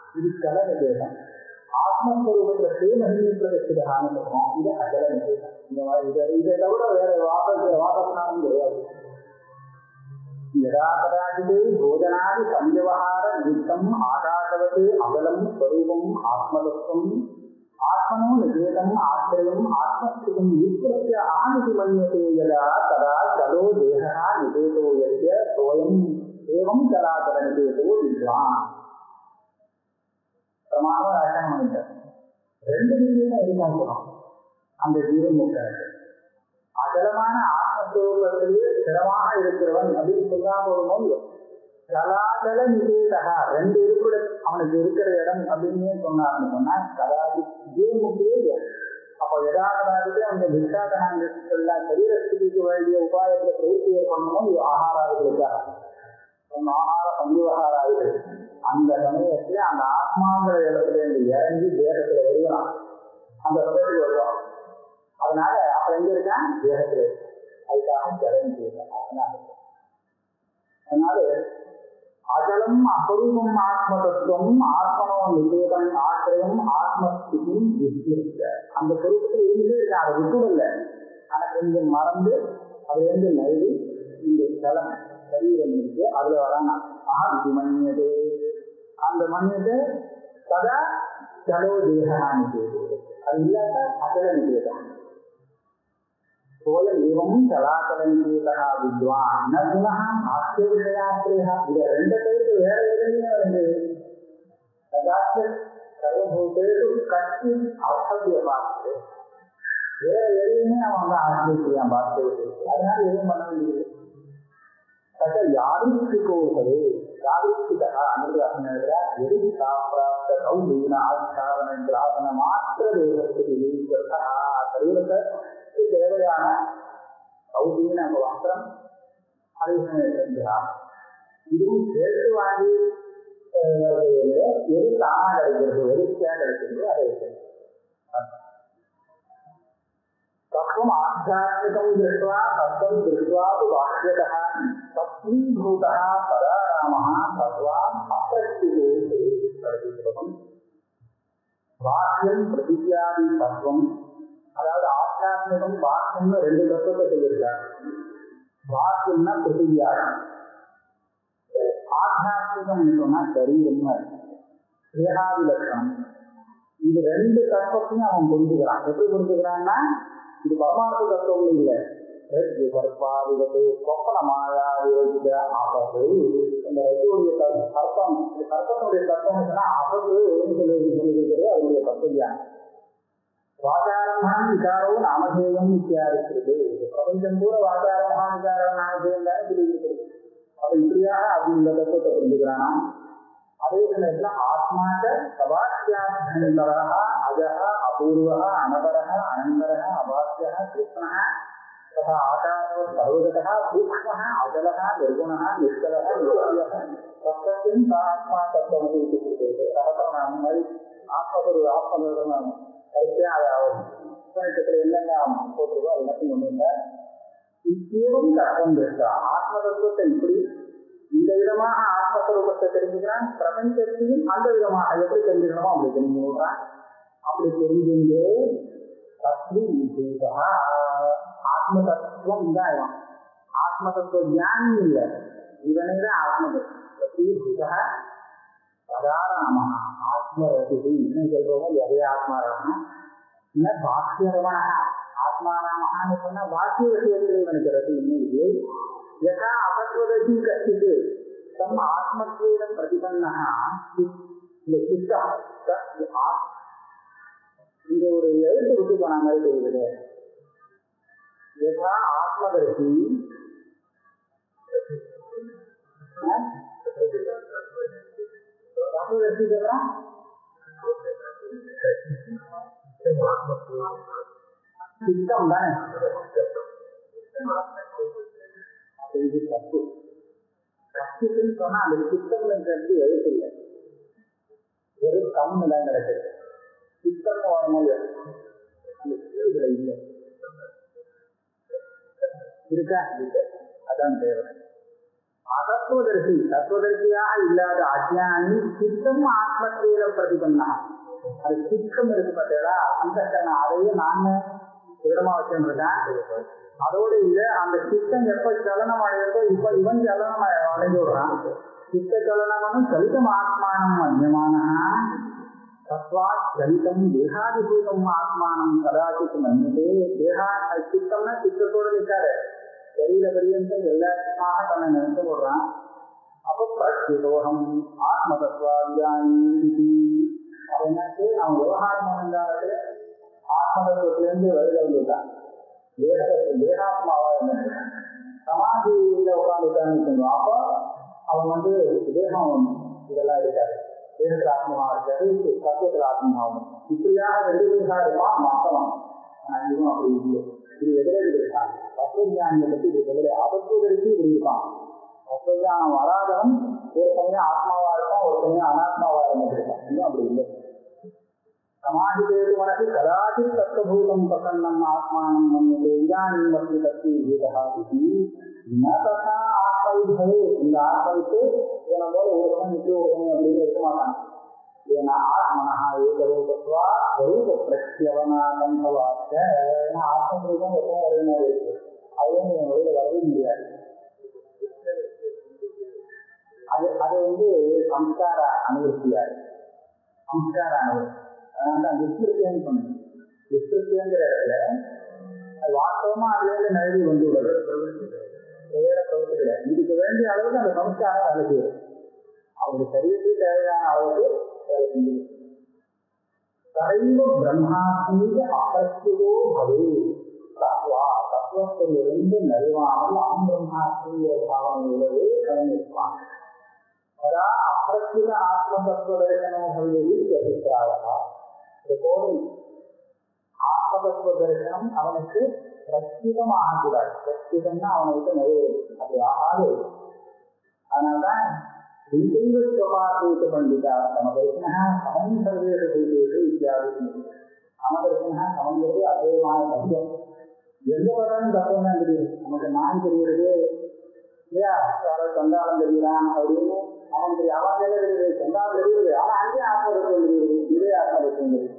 இது கல நிகேதம் ஆத்மஸ்வரூபத்துல சேமகினி பிரதேசதான்னு சொல்றோம் இது அகல நிகேதம் இந்த மாதிரி இதை இதை தவிர வேற வாத வாதத்தினாலும் கிடையாது यदा कदाचित् भोजनादि संव्यवहार निमित्तम् आकाशवत् अबलम् स्वरूपम् आत्मतत्त्वम् आत्मनो निषेधम् आश्रयम् आत्मस्थितिम् विस्मृत्य अहमिति मन्यते यदा तदा चलो देहः निषेधो यस्य सोऽयम् एवं चलाचलनिषेधो विद्वान् பிரமாண வியாக்கியானம் பண்ணிட்டார் ரெண்டு விஷயம் எதிர்பார்க்கிறோம் அந்த ஜீவன் முக்தனுக்கு அகலமான ஆத்மஸ்வரூபத்திலேயே ஸ்திரமாக இருக்கிறவன் அப்படின்னு சொல்லாம ஒரு நோய் கலாதல நிகேதகா ரெண்டு இருப்பிட அவனுக்கு இருக்கிற இடம் அப்படின்னு சொன்னார்னு சொன்னா கலாதி ஜீவமுக்தியே அப்போ எதாகதாகவே அந்த விசாதனங்கள்லாம் சரீரஸ்திதிக்கு வேண்டிய உபாயத்துல பிரவೃತ್ತಿ ஏற்படணும் இது ஆகாராதிகளுக்காக ஆகார சந்திவகாராதிகள் அந்த சமயத்துல அந்த ஆத்மாங்கிற இடத்துல இருந்து இறங்கி தேகத்துல வருகிறான் அந்த சமயத்துக்கு வருவான் அதனால அப்ப எங்க இருக்கான் தேகத்துல அதுக்காக ஜலம் செய்யலாம் அதனால அகலம் அபரூபம் ஆத்ம தத்துவம் ஆத்மனோ நிவேதம் ஆசிரியம் ஆத்மஸ்திதி விஸ்மிருத்த அந்த சொரூபத்தில் இருந்தே இருக்கான் அதை விட்டுடல ஆனா கொஞ்சம் மறந்து அதுல இருந்து நழுவி இந்த ஸ்தலம் சரீரம் இருக்கு அதுல வரான் ஆஹா இது மன்னியதே அந்த மன்னியத்தை சதா சலோ தேகான்னு செய்வது அது இல்லாத அகல நிவேதம் सोऽयम् एवं चलाचलनिकेतः विद्वान् न पुनः भाष्यविषयाश्रयः இது ரெண்டு பேருக்கு வேற எதுலையுமே வந்து கதாச்சித் சர்வபூதேஷு கஷ்டின் அர்த்தவியபாஸ்து வேற எதையுமே அவன் வந்து ஆசிரியப்பான் பாஸ்து அதனால எதுவும் பண்ண வேண்டியது தக்க யாதிஷ்டிகோசவே யாதிஷ்டிகா அன்று அசனத்துல எதிர்த்தா பிராப்த கௌலீன ஆச்சாரண கிராசன மாத்திர தேவஸ்தி சரீரத்தை தேவையான கௌதீன வஸ்திரம் அதே சமயத்தில் இதுவும் சேர்த்து வாங்கி எது தானா கிடைக்கிறது எதிர்த்தியா கிடைக்கிறது அதை தத்துவம் ஆத்தியாத்மிகம் திருஷ்டுவா தத்துவம் திருஷ்டுவாது வாக்கியதः தத்வீபூதः பராராமः தத்வான் அப்பிரஸ்திதே பிரதிபலம் வாக்கியம் பிரதிஜாதி தத்துவம் அதாவது ஆத்தியாத்மிகம் வாக்கியம்னு ரெண்டு தத்துவத்தை சொல்லியிருக்காங்க வாக்கியம்னா பிருத்திவியாகம் ஆத்தியாத்மிகம் சொன்னா சரீரம்னு தேகாதி லட்சணம் இது ரெண்டு தத்துவத்தையும் அவன் புரிஞ்சுக்கிறான் எப்படி புரிஞ்சுக்கிறான்னா இது பரமார்த்த தத்துவம் இல்லை கர்ப்பாவிதத்து சொப்பன மாயா விரோதித ஆபத்து இந்த ரெண்டுடைய கற்பம் கற்பனுடைய தத்துவம் சொன்னா ஆபத்து சொல்லி சொல்லியிருக்கிறது அதனுடைய தத்துவம் வாச்சாரமான விகாரோ நாமதேயம் இத்தியாதிக்கிறது பிரபஞ்சம் கூட வாச்சாரமான விகாரம் நாமதேயம் தானே சொல்லியிருக்கிறது அப்ப இப்படியாக அது இந்த தத்துவத்தை புரிஞ்சுக்கிறானா அதே சமயத்துல ஆத்மாக்க சபாக்கியாந்தரா அஜக அபூர்வ அனபரக அனந்தரக அபாக்கிய கிருஷ்ண तथा आकाशो सर्वगतः सूक्ष्मः अचलः निर्गुणः निष्कलः निष्क्रियः तत्सत्यं सा आत्मा तत्त्वमपि इति कृते सहस्रनाम மாதிரி ஆத்மகுரு ஆத்மநாமம் பரிச்சயாகும் உபநிஷத்துல என்னென்ன போட்டிருக்கோ அது எல்லாத்தையும் ஒண்ணு இல்லை இத்தேவும் தத்துவம் இருக்கா ஆத்ம தத்துவத்தை இப்படி இந்த விதமாக ஆத்மஸ்வரூபத்தை தெரிஞ்சுக்கிறான் பிரபஞ்சத்தையும் அந்த விதமாக எப்படி தெரிஞ்சுக்கணுமோ அப்படி தெரிஞ்சுக்கிறான் அப்படி தெரிஞ்சுட்டு தத்வி விசேஷா ஆத்ம தத்துவம் இதாயிடும் ஆத்ம தத்துவ ஞானி இல்லை இவனே தான் ஆத்ம தத்துவ பதாராம ஆத்மரதி இன்னும் சொல்றோமோ எதே ஆத்மாராம என்ன பாக்கியரமண ஆத்மாராமன்னு சொன்னா பாக்கிய விஷயத்தில் இவனுக்கு ரசி இன்னும் இல்லை யதா அபத்வதசி கச்சிது தம் ஆத்மத்வேன பிரதிபன்னா இந்த சித்தம் இந்த ஒரு எழுத்து விட்டு போன மாதிரி தெரியுது யதா ஆத்மதர்சி தத்துவதர்சிகளா சித்தம் தானே இது தப்பு கஷ்டத்துன்னு சொன்னா அந்த சித்தம்ங்கிறது எழுத்து இல்லை வெறும் கம்மு தான் கிடைக்கிறது சித்தம் வரணும் அந்த சிறுகளை இல்லை இருக்கா இல்லை அதான் தேவை அதத்துவதர்சி தத்துவதர்சியாக இல்லாத அஜானி சித்தம் ஆத்மத்தேல பிரதிபன்னா அது சித்தம் இருக்கு பார்த்தீங்களா அந்த அதையே நான் திடமா வச்சுருக்கேன் அதோட இல்ல அந்த சித்தம் எப்ப சலனம் அடையிறதோ இப்ப இவன் சலனம் அடைஞ்சு விடுறான் சித்த சலனம் சலிதம் ஆத்மானம் மன்யமான தத்வாத் சலிதம் தேகாதிபூதம் ஆத்மானம் கதாச்சித் மன்யதே தேகா சித்தம்னா சித்தத்தோட நிற்காரு சரீர பரியந்தம் எல்லாமாக தன்னை நினைச்சு போடுறான் அப்போ பிரத்யோகம் ஆத்ம தத்துவாதியானி என்னாச்சு அவன் விவகாரம் பண்ணாலே ஆத்மதத்துவத்திலிருந்து வெளியில வந்துட்டான் தேகத்தை தேகாத்மாவா இருந்திருக்கான் சமாதியில உட்காந்துட்டான்னு சொல்லுவான் அப்போ அவன் வந்து தேகம் இதெல்லாம் இருக்காது தேகத்தில் ஆத்மாவா இருக்காது தத்துவத்தில் ஆத்மாவும் இப்படியாக ரெண்டு பேருக்காக இருப்பான் மொத்தம் இதுவும் அப்படி இல்லை இது எதிரடி இருக்கான் தத்துவஞானியை பற்றி இது எதிரே அபத்துவதற்கு இப்படி இருப்பான் தத்துவஞானம் வராதவன் ஒரு சமயம் ஆத்மாவா இருப்பான் ஒரு சமயம் அனாத்மாவா இருந்திருப்பான் இன்னும் அப்படி இல்லை சமாதிதேது மனசு கதாச்சித் தத்துவபூதம் பிரசன்னம் ஆத்மானம் மன்யதே இதானீம் அப்படி தத்தி பூதா இது ந ததா ஆத்மவிபவே இந்த ஆத்மவித்து இவனை போல ஒரு சமயம் நிற்க ஒரு சமயம் அப்படின்னு இருக்க மாட்டான் ஏன்னா ஆத்மனா ஏகரூபத்வா ரூப பிரத்யவனாகம் பவாச்ச ஏன்னா ஆத்மரூபம் எப்பவும் ஒரே மாதிரி இருக்கு அதுவும் நீங்க வெளியில வரவே முடியாது அது அது வந்து சம்ஸ்கார அனுபவத்தியா சம்ஸ்கார அனுபவம் அதனால தான் விஸ்கிருத்தியன்னு சொன்னேன் விஸ்கிருத்தியங்கிற இடத்துல அது வாஸ்தவமா அதுல இருந்து நழுவி வந்து விடுறது வேற பிரவൃத்தி கிடையாது இதுக்கு வேண்டிய அளவுக்கு அந்த சம்ஸ்காரம் வேலை செய்யும் அவங்க சரீரத்துக்கு தேவையான அளவுக்கு வேலை செஞ்சு சைவ பிரம்மாத்மீக அப்பிரஸ்துதோ பவே தத்வா தத்துவத்திலிருந்து நழுவாமல் அம்பிரம்மாத்மீக பாவனையிலே கலந்திருப்பான் அதா அப்பிரஸ்துத ஆத்ம தத்துவ தரிசனோ பவியதி அபிப்பிராயா இந்த கோவில் ஆத்ம தத்துவ தரிசனம் அவனுக்கு பிரஸ்துதம் ஆகக்கூடாது பிரஸ்துதம்னா அவனை விட்டு நழுவுறது அது ஆகாது அதனால்தான் விசைவ ஸ்வபாதேஷு பண்டிதா சமதர்சினா சமம் சர்வேஷு பூதேஷு இத்தியாதி சமதர்சினா சமங்கிறது அதேமான தத்துவம் எங்க வரான்னு தத்துவம் தான் தெரியும் நமக்கு நான் தெரியுறது இல்லையா யாராவது சண்டாளம் தெரியுறான் அப்படின்னு அவன் தெரியும் அவன் தெரியுது சண்டாளம் தெரியுது ஆனா அங்கே ஆத்மதத்துவம் தெரியுது இதே ஆத்மதத்துவம் தெரியுது